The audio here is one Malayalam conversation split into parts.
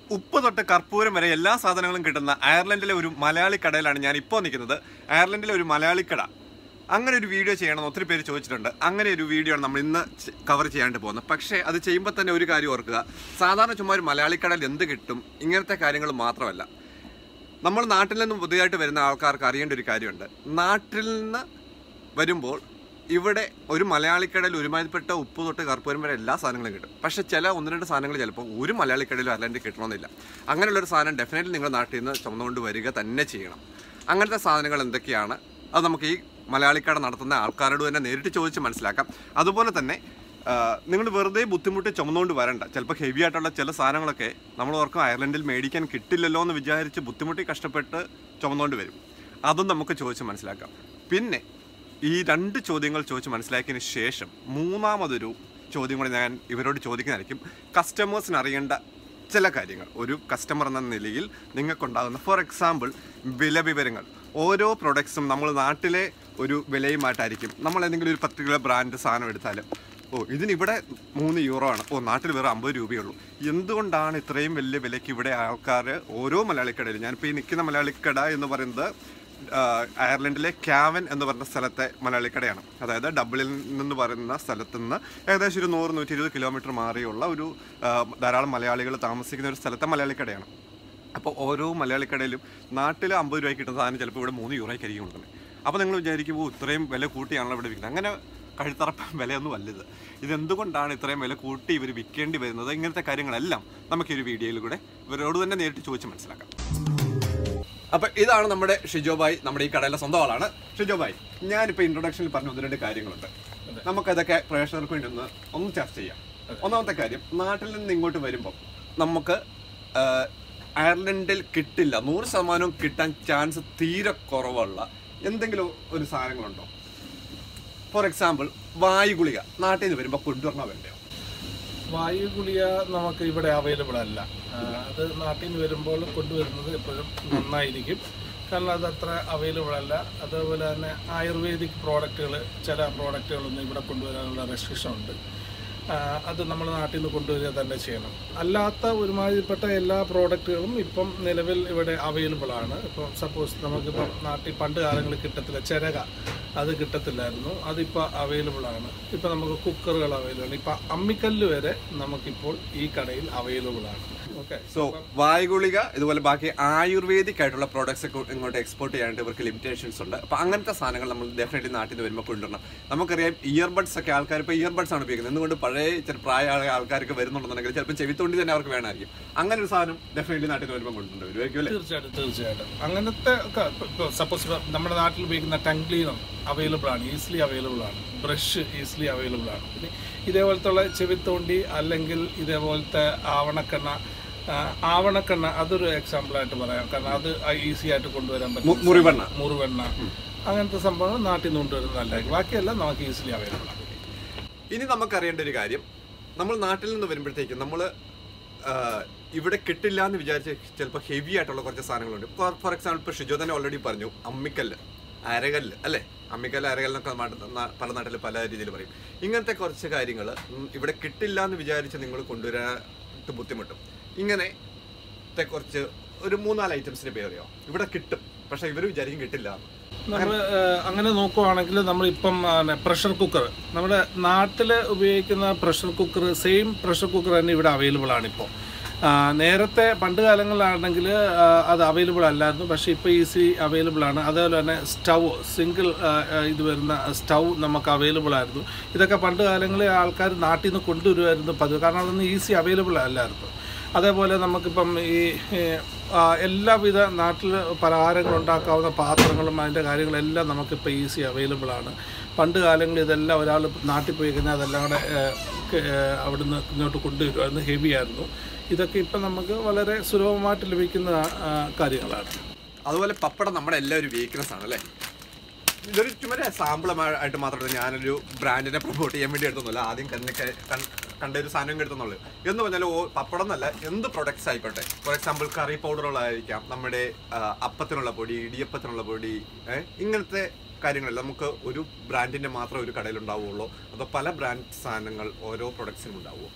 ഉപ്പ് തൊട്ട് കർപ്പൂരം വരെ എല്ലാ സാധനങ്ങളും കിട്ടുന്ന അയർലൻഡിലെ ഒരു മലയാളി കടയിലാണ് ഞാൻ ഇപ്പോൾ നിൽക്കുന്നത് അയർലൻഡിലെ ഒരു മലയാളി കട അങ്ങനെ ഒരു വീഡിയോ ചെയ്യണമെന്ന് ഒത്തിരി പേര് ചോദിച്ചിട്ടുണ്ട് അങ്ങനെ ഒരു വീഡിയോ ആണ് നമ്മൾ ഇന്ന് കവർ ചെയ്യാണ്ട് പോകുന്നത് പക്ഷേ അത് ചെയ്യുമ്പോൾ തന്നെ ഒരു കാര്യം ഓർക്കുക സാധാരണ ചുമ്മാ ഒരു മലയാളി കടയിൽ എന്ത് കിട്ടും ഇങ്ങനത്തെ കാര്യങ്ങൾ മാത്രമല്ല നമ്മൾ നാട്ടിൽ നിന്ന് പുതിയതായിട്ട് വരുന്ന ആൾക്കാർക്ക് അറിയേണ്ട ഒരു കാര്യമുണ്ട് നാട്ടിൽ നിന്ന് വരുമ്പോൾ ഇവിടെ ഒരു മലയാളിക്കടയിൽ ഒരുമാതിരിപ്പെട്ട ഉപ്പ് തൊട്ട് കർപ്പൂരം വരെ എല്ലാ സാധനങ്ങളും കിട്ടും പക്ഷെ ചില ഒന്ന് രണ്ട് സാധനങ്ങൾ ചിലപ്പോൾ ഒരു മലയാളിക്കടയിലും അല്ലാണ്ട് കിട്ടണമെന്നില്ല അങ്ങനെയുള്ളൊരു സാധനം ഡെഫിനറ്റ്ലി നിങ്ങൾ നാട്ടിൽ നിന്ന് ചുമന്നുകൊണ്ട് വരിക തന്നെ ചെയ്യണം അങ്ങനത്തെ സാധനങ്ങൾ എന്തൊക്കെയാണ് അത് നമുക്ക് ഈ മലയാളിക്കട നടത്തുന്ന ആൾക്കാരോട് തന്നെ നേരിട്ട് ചോദിച്ച് മനസ്സിലാക്കാം അതുപോലെ തന്നെ നിങ്ങൾ വെറുതെ ബുദ്ധിമുട്ട് ചുമന്നുകൊണ്ട് വരണ്ട ചിലപ്പോൾ ഹെവി ആയിട്ടുള്ള ചില സാധനങ്ങളൊക്കെ നമ്മൾ ഓർക്കും അയർലൻഡിൽ മേടിക്കാൻ കിട്ടില്ലല്ലോ എന്ന് വിചാരിച്ച് ബുദ്ധിമുട്ടി കഷ്ടപ്പെട്ട് ചുമന്നുകൊണ്ട് വരും അതും നമുക്ക് ചോദിച്ച് മനസ്സിലാക്കാം പിന്നെ ഈ രണ്ട് ചോദ്യങ്ങൾ ചോദിച്ച് മനസ്സിലാക്കിയതിന് ശേഷം മൂന്നാമതൊരു ചോദ്യം കൂടി ഞാൻ ഇവരോട് ചോദിക്കുന്നതായിരിക്കും കസ്റ്റമേഴ്സിന് അറിയേണ്ട ചില കാര്യങ്ങൾ ഒരു കസ്റ്റമർ എന്ന നിലയിൽ നിങ്ങൾക്കുണ്ടാകുന്ന ഫോർ എക്സാമ്പിൾ വില വിവരങ്ങൾ ഓരോ പ്രൊഡക്ട്സും നമ്മൾ നാട്ടിലെ ഒരു വിലയുമായിട്ടായിരിക്കും നമ്മൾ ഏതെങ്കിലും ഒരു പർട്ടിക്കുലർ ബ്രാൻഡ് സാധനം എടുത്താൽ ഓ ഇതിന് ഇവിടെ മൂന്ന് യൂറോ ആണ് ഓ നാട്ടിൽ വേറെ അമ്പത് രൂപയുള്ളൂ എന്തുകൊണ്ടാണ് ഇത്രയും വലിയ വിലയ്ക്ക് ഇവിടെ ആൾക്കാർ ഓരോ മലയാളിക്കടയിലും ഞാനിപ്പോൾ ഈ നിൽക്കുന്ന മലയാളിക്കട എന്ന് പറയുന്നത് ആ, അയർലൻഡിലെ ക്യാവൻ എന്ന് പറയുന്ന സ്ഥലത്തെ മലയാളിക്കടയാണ് അതായത് ഡബിളിൽ നിന്ന് പറയുന്ന സ്ഥലത്ത് നിന്ന് ഏകദേശം ഒരു നൂറ് നൂറ്റി ഇരുപത് കിലോമീറ്റർ മാറിയുള്ള ഒരു ആ, ധാരാളം മലയാളികൾ താമസിക്കുന്ന ഒരു സ്ഥലത്തെ മലയാളിക്കടയാണ് അപ്പോൾ ഓരോ മലയാളിക്കടയിലും നാട്ടിൽ അമ്പത് രൂപയ്ക്ക് കിട്ടുന്ന സാധനം ചിലപ്പോൾ ഇവിടെ മൂന്ന് യൂറോയ്ക്കായിരിക്കും കൊടുക്കുന്നത് അപ്പോൾ നിങ്ങൾ വിചാരിക്കുമ്പോൾ ഇത്രയും വില കൂട്ടിയാണല്ലോ ഇവിടെ വിൽക്കുന്നത് അങ്ങനെ കഴുത്തറപ്പ വിലയൊന്നും അല്ലത് ഇതെന്തുകൊണ്ടാണ് ഇത്രയും വില കൂട്ടി ഇവർ വിൽക്കേണ്ടി വരുന്നത് ഇങ്ങനത്തെ കാര്യങ്ങളെല്ലാം നമുക്ക് ഈ ഒരു വീഡിയോയിൽ കൂടെ ഇവരോട് തന്നെ നേരിട്ട് ചോദിച്ച് മനസ്സിലാക്കാം അപ്പൊ ഇതാണ് നമ്മുടെ ഷിജോബായി നമ്മുടെ ഈ കടയിലെ സ്വന്തം ആളാണ് ഷിജോബായി ഞാനിപ്പോ ഇൻട്രൊഡക്ഷനിൽ പറഞ്ഞ ഒന്ന് രണ്ട് കാര്യങ്ങളുണ്ട് നമുക്കതൊക്കെ പ്രേക്ഷകർക്ക് വേണ്ടി ഒന്ന് ഒന്ന് ചർച്ച ചെയ്യാം ഒന്നാമത്തെ കാര്യം നാട്ടിൽ നിന്ന് ഇങ്ങോട്ട് വരുമ്പോൾ നമുക്ക് ആ, അയർലൻഡിൽ കിട്ടില്ല നൂറ് ശതമാനവും കിട്ടാൻ ചാൻസ് തീരെ കുറവുള്ള എന്തെങ്കിലും ഒരു സാധനങ്ങളുണ്ടോ ഫോർ എക്സാമ്പിൾ വായു ഗുളിക നാട്ടിൽ നിന്ന് വരുമ്പോൾ കൊണ്ടുവരണോ വേണ്ടയോ വായു ഗുളിക നമുക്ക് ഇവിടെ അവൈലബിൾ അല്ല ആ, അത് നാട്ടിൽ നിന്ന് വരുമ്പോൾ കൊണ്ടുവരുന്നത് എപ്പോഴും നന്നായിരിക്കും കാരണം അത് അത്ര അവൈലബിൾ അല്ല അതേപോലെ തന്നെ ആയുർവേദിക് പ്രോഡക്റ്റുകൾ ചില പ്രോഡക്റ്റുകളൊന്നും ഇവിടെ കൊണ്ടുവരാനുള്ള റെസ്ട്രിക്ഷൻ ഉണ്ട് ആ, അത് നമ്മൾ നാട്ടിൽ നിന്ന് കൊണ്ടുവരിക തന്നെ ചെയ്യണം അല്ലാത്ത ഒരുമാതിരിപ്പെട്ട എല്ലാ പ്രോഡക്റ്റുകളും ഇപ്പം നിലവിൽ ഇവിടെ അവൈലബിൾ ആണ് ഇപ്പം സപ്പോസ് നമുക്കിപ്പം നാട്ടിൽ പണ്ട് കാലങ്ങളിൽ കിട്ടത്തില്ല ചിരക അത് കിട്ടത്തില്ലായിരുന്നു അതിപ്പോൾ അവൈലബിൾ ആണ് ഇപ്പം നമുക്ക് കുക്കറുകൾ അവൈലബിൾ ആണ് ഇപ്പം അമ്മിക്കല്ല് വരെ നമുക്കിപ്പോൾ ഈ കടയിൽ അവൈലബിൾ ആണ് ഓക്കെ സോ വായുഗുളിക ഇതുപോലെ ബാക്കി ആയുർവേദിക് ആയിട്ടുള്ള പ്രോഡക്ട്സ് ഇങ്ങോട്ട് എക്സ്പോർട്ട് ചെയ്യാനായിട്ട് ഇവർക്ക് ലിമിറ്റേഷൻസ് ഉണ്ട് അപ്പോൾ അങ്ങനത്തെ സാധനങ്ങൾ നമ്മൾ ഡെഫിനറ്റ്ലി നാട്ടിൽ നിന്ന് വരുമ്പോൾ കൊണ്ടുവരണം നമുക്കറിയാം ഇയർബഡ്സ് ഒക്കെ ആൾക്കാർ ഇപ്പോൾ ഇയർബഡ്സ് ആണ് ഉപയോഗിക്കുന്നത് എന്തുകൊണ്ട് പഴയ ചില പ്രായമായ ആൾക്കാർക്ക് വരുന്നുണ്ടെന്നുണ്ടെങ്കിൽ ചിലപ്പോൾ ചെവിത്തോണ്ടി തന്നെ അവർക്ക് വേണമായിരിക്കും അങ്ങനെ ഒരു സാധനം ഡെഫിനറ്റ്ലി നാട്ടിൽ നിന്ന് വരുമ്പോൾ കൊണ്ടുവരും വരുമായിരിക്കും അല്ലേ തീർച്ചയായിട്ടും തീർച്ചയായിട്ടും അങ്ങനത്തെ സപ്പോസ് നമ്മുടെ നാട്ടിൽ ഉപയോഗിക്കുന്ന ടങ് ക്ലീനർ അവൈലബിൾ ആണ് ഈസിലി അവൈലബിൾ ആണ് ബ്രഷ് ഈസിലി അവൈലബിൾ ആണ് പിന്നെ ഇതേപോലത്തുള്ള ചെവിത്തോണ്ടി അല്ലെങ്കിൽ ഇതേപോലത്തെ ആവണക്കെണ്ണ ആ, ആവണക്കെണ്ണ അതൊരു എക്സാമ്പിൾ ആയിട്ട് പറയാം കാരണം അത് ഈസി ആയിട്ട് കൊണ്ടുവരാൻ മു- പറ്റും മുറിവെണ്ണ മുറിവെണ്ണ അങ്ങനത്തെ സംഭവങ്ങൾ നാട്ടിൽ നിന്ന് കൊണ്ടുവരുന്നത് നല്ലതായിരിക്കും ബാക്കിയെല്ലാം നമുക്ക് ഈസിലി അവൈലബിൾ ആണ് ഇനി നമുക്കറിയേണ്ട ഒരു കാര്യം നമ്മൾ നാട്ടിൽ നിന്ന് വരുമ്പോഴത്തേക്കും നമ്മൾ ഇവിടെ കിട്ടില്ല എന്ന് വിചാരിച്ച് ചിലപ്പോൾ ഹെവി ആയിട്ടുള്ള കുറച്ച് സാധനങ്ങളുണ്ട് ഫോർ എക്സാമ്പിൾ ഇപ്പോൾ ഷിജോ തന്നെ ഓൾറെഡി പറഞ്ഞു അമ്മിക്കല്ല് അരകല്ല് അല്ലേ അമ്മിക്കല്ല് അരകല്ലെന്നൊക്കെ നാട്ടിൽ- നാ- പല നാട്ടിൽ പല രീതിയിൽ പറയും ഇങ്ങനത്തെ കുറച്ച് കാര്യങ്ങൾ ഇവിടെ കിട്ടില്ല എന്ന് വിചാരിച്ച് നിങ്ങൾ കൊണ്ടുവരാനായിട്ട് ബുദ്ധിമുട്ടും ഇങ്ങനത്തെ കുറച്ച് ഒരു മൂന്നാല് ഐറ്റംസിന്റെ പേരെയോ ഇവിടെ കിട്ടും പക്ഷെ ഇവർ വിചാരിക്കും കിട്ടില്ല എന്ന്. നമ്മൾ അങ്ങനെ നോക്കുവാണെങ്കിൽ നമ്മളിപ്പം പ്രഷർ കുക്കർ നമ്മുടെ നാട്ടിൽ ഉപയോഗിക്കുന്ന pressure cooker same pressure cooker തന്നെ ഇവിടെ അവൈലബിൾ ആണ് ഇപ്പോൾ നേരത്തെ പണ്ട് കാലങ്ങളിലാണെങ്കിൽ ആ, അത് അവൈലബിൾ അല്ലായിരുന്നു പക്ഷേ ഇപ്പോൾ ഈസി അവൈലബിൾ ആണ് അതേപോലെ തന്നെ സ്റ്റൗ സിംഗിൾ ഇത് വരുന്ന സ്റ്റൗ നമുക്ക് അവൈലബിൾ ആയിരുന്നു ഇതൊക്കെ പണ്ട് കാലങ്ങളിൽ ആൾക്കാർ നാട്ടിൽ നിന്ന് കൊണ്ടുവരുമായിരുന്നു പതിവ് കാരണം അതൊന്നും ഈസി അവൈലബിൾ അല്ലായിരുന്നു അതേപോലെ നമുക്കിപ്പം ഈ ഏഹ്, ആ, എല്ലാവിധ നാട്ടിൽ പലഹാരങ്ങൾ ഉണ്ടാക്കാവുന്ന പാത്രങ്ങളും അതിൻ്റെ കാര്യങ്ങളെല്ലാം നമുക്കിപ്പോൾ ഈസി അവൈലബിൾ ആണ് പണ്ട് കാലങ്ങളിൽ ഇതെല്ലാം ഒരാൾ നാട്ടിൽ പോയി കഴിഞ്ഞാൽ അതെല്ലാം കൂടെ ഏഹ്, ക- ഏഹ്, അവിടുന്ന് ഇങ്ങോട്ട് കൊണ്ടുവരുമായിരുന്നു ഹെവി ആയിരുന്നു ഇതൊക്കെ ഇപ്പം നമുക്ക് വളരെ സുലഭമായിട്ട് ലഭിക്കുന്ന ആ, കാര്യങ്ങളാണ് അതുപോലെ പപ്പടം നമ്മുടെ എല്ലാവരും വീക്ക്നെസ് ആണ് അല്ലേ ഇതൊരു ചുമര സാമ്പിളമായിട്ട് മാത്രമല്ല ഞാനൊരു ബ്രാൻഡിനെ പ്രൊമോട്ട് ചെയ്യാൻ വേണ്ടി എടുത്തൊന്നുമില്ല ആദ്യം കണ്ണ് ക- കൺ- കണ്ട ഒരു സാധനം എടുത്തുന്നുള്ളൂ എന്ന് പറഞ്ഞാൽ ഓ- പപ്പടം എന്നല്ല എന്ത് പ്രൊഡക്ട്സ് ആയിക്കോട്ടെ ഫോർ എക്സാമ്പിൾ കറി പൗഡറുകളായിരിക്കാം നമ്മുടെ ആ, അപ്പത്തിനുള്ള പൊടി ഇടിയപ്പത്തിനുള്ള പൊടി ഏ, ഇങ്ങനത്തെ കാര്യങ്ങളിൽ നമുക്ക് ഒരു ബ്രാൻഡിന്റെ മാത്രം ഒരു കടയിൽ ഉണ്ടാവുള്ളൂ അതോ പല ബ്രാൻഡ് സാധനങ്ങൾ ഓരോ പ്രൊഡക്ട്സിനും ഉണ്ടാവുമോ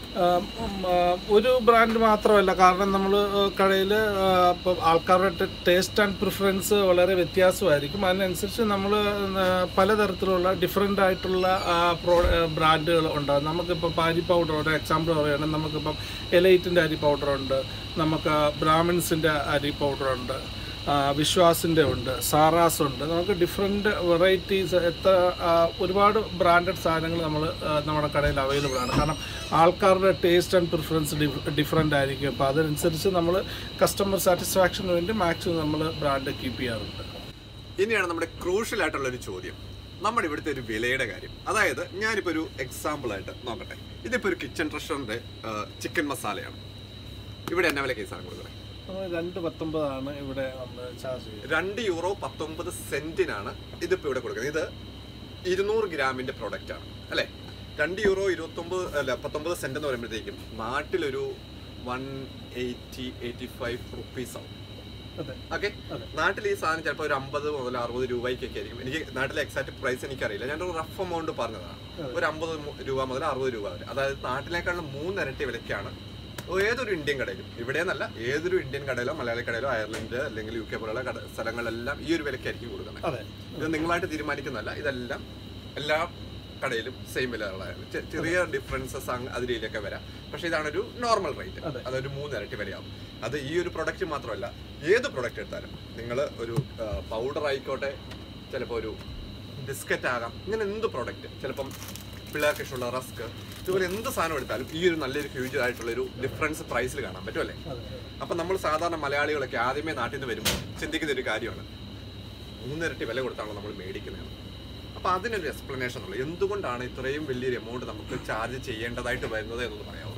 ആം, ഉം, ആ, ഒരു ബ്രാൻഡ് മാത്രമല്ല കാരണം നമ്മൾ കടയിൽ ഇപ്പം ആൾക്കാരുടെ ടേസ്റ്റ് ആൻഡ് പ്രിഫറൻസ് വളരെ വ്യത്യാസമായിരിക്കും അതിനനുസരിച്ച് നമ്മൾ പലതരത്തിലുള്ള ഡിഫറെൻ്റ് ആയിട്ടുള്ള പ്രോ ബ്രാൻഡുകൾ ഉണ്ടാകും നമുക്കിപ്പോൾ അരി പൗഡർ ഒരു എക്സാമ്പിൾ പറയുകയാണെങ്കിൽ നമുക്കിപ്പം എലൈറ്റിൻ്റെ അരി പൗഡർ ഉണ്ട് നമുക്ക് ബ്രാഹ്മിൻസിൻ്റെ അരി പൗഡർ ഉണ്ട് ആ, വിശ്വാസിൻ്റെ ഉണ്ട് സാറാസ് ഉണ്ട് നമുക്ക് ഡിഫറെൻറ്റ് വെറൈറ്റീസ് എത്ര ആ, ഒരുപാട് ബ്രാൻഡഡ് സാധനങ്ങൾ നമ്മൾ നമ്മുടെ കടയിൽ അവൈലബിൾ ആണ് കാരണം ആൾക്കാരുടെ ടേസ്റ്റ് ആൻഡ് പ്രിഫറൻസ് ഡിഫറെൻ്റ് ആയിരിക്കും അപ്പോൾ അതനുസരിച്ച് നമ്മൾ കസ്റ്റമർ സാറ്റിസ്ഫാക്ഷന് വേണ്ടി മാക്സിമം നമ്മൾ ബ്രാൻഡ് കീപ്പ് ചെയ്യാറുണ്ട് ഇനിയാണ് നമ്മുടെ ക്രൂഷ്യൽ ആയിട്ടുള്ള ഒരു ചോദ്യം നമ്മുടെ ഇവിടുത്തെ ഒരു വിലയുടെ കാര്യം അതായത് ഞാനിപ്പോൾ ഒരു എക്സാമ്പിൾ ആയിട്ട് നോക്കട്ടെ ഇതിപ്പോൾ ഒരു കിച്ചൺ റെസ്റ്റോറൻറ്റ് ചിക്കൻ മസാലയാണ് ഇവിടെ എന്നാ വില കേസാണ് കൊടുക്കുന്നത് നമ്മൾ രണ്ട് പത്തൊമ്പതാണ് ഇവിടെ നമ്മൾ ചാർജ് ചെയ്യുന്നത് രണ്ട് യൂറോ പത്തൊമ്പത് സെന്റിനാണ് ഇതിപ്പോൾ ഇവിടെ കൊടുക്കുന്നത് ഇത് ഇരുന്നൂറ് ഗ്രാമിന്റെ പ്രൊഡക്റ്റ് ആണ് അല്ലേ രണ്ട് യൂറോ ഇരുപത്തൊമ്പത് അല്ല പത്തൊമ്പത് സെന്റ് എന്ന് പറയുമ്പോഴത്തേക്കും നാട്ടിലൊരു one eighty eighty five rupees ആവും അതെ ഓക്കെ അതെ. നാട്ടിൽ ഈ സാധനം ചിലപ്പോൾ ഒരു അമ്പത് മുതൽ അറുപത് രൂപയ്ക്കൊക്കെ ആയിരിക്കും എനിക്ക് നാട്ടിലെ എക്സാക്ട് പ്രൈസ് എനിക്കറിയില്ല ഞാനൊരു റഫ് എമൗണ്ട് പറഞ്ഞതാണ് ഒരു അമ്പത് രൂപ മുതൽ അറുപത് രൂപ വരെ അതായത് നാട്ടിലേക്കാളും മൂന്നിരട്ടി വിലയ്ക്കാണ് ഏതൊരു ഇന്ത്യൻ കടയിലും ഇവിടെ നിന്നല്ല ഏതൊരു ഇന്ത്യൻ കടയിലോ മലയാളി കടയിലോ അയർലൻഡ് അല്ലെങ്കിൽ യു കെ പോലുള്ള കട സ്ഥലങ്ങളിലെല്ലാം ഈ ഒരു വിലയ്ക്കായിരിക്കും കൊടുക്കുന്നത് അതെ ഇത് നിങ്ങളായിട്ട് തീരുമാനിക്കുന്നതല്ല ഇതെല്ലാം എല്ലാ കടയിലും സെയിം വിലകളാണ് ചെ- ചെറിയ ഡിഫറൻസസ് അതിലൊക്കെ വരാം പക്ഷേ ഇതാണ് ഒരു നോർമൽ റേറ്റ് അതെ. അതൊരു മൂന്നിരട്ടി വിലയാവും അത് ഈ ഒരു പ്രൊഡക്റ്റ് മാത്രമല്ല ഏത് പ്രൊഡക്റ്റ് എടുത്താലും നിങ്ങൾ ഒരു പൗഡർ ആയിക്കോട്ടെ ചിലപ്പോൾ ഒരു ബിസ്ക്കറ്റ് ആകാം ഇങ്ങനെ എന്ത് പ്രൊഡക്റ്റ് ചിലപ്പം പിള്ളേർക്ക് ഇഷ്ടമുള്ള റസ്ക് ഇതുപോലെ എന്ത് സാധനം എടുത്താലും ഈ ഒരു നല്ലൊരു ഹ്യൂജ് ആയിട്ടുള്ള ഒരു ഡിഫറൻസ് പ്രൈസിൽ കാണാൻ പറ്റും അല്ലേ അതെ അപ്പം നമ്മൾ സാധാരണ മലയാളികളൊക്കെ ആദ്യമേ നാട്ടിൽ നിന്ന് വരുമ്പോൾ ചിന്തിക്കുന്ന ഒരു കാര്യമാണ് മൂന്നിരട്ടി വില കൊടുത്താണല്ലോ നമ്മൾ മേടിക്കുന്നത് അപ്പോൾ അതിനൊരു എക്സ്പ്ലനേഷൻ ഉള്ളൂ എന്തുകൊണ്ടാണ് ഇത്രയും വലിയൊരു എമൗണ്ട് നമുക്ക് ചാർജ് ചെയ്യേണ്ടതായിട്ട് വരുന്നത് എന്നൊന്ന് പറയാമോ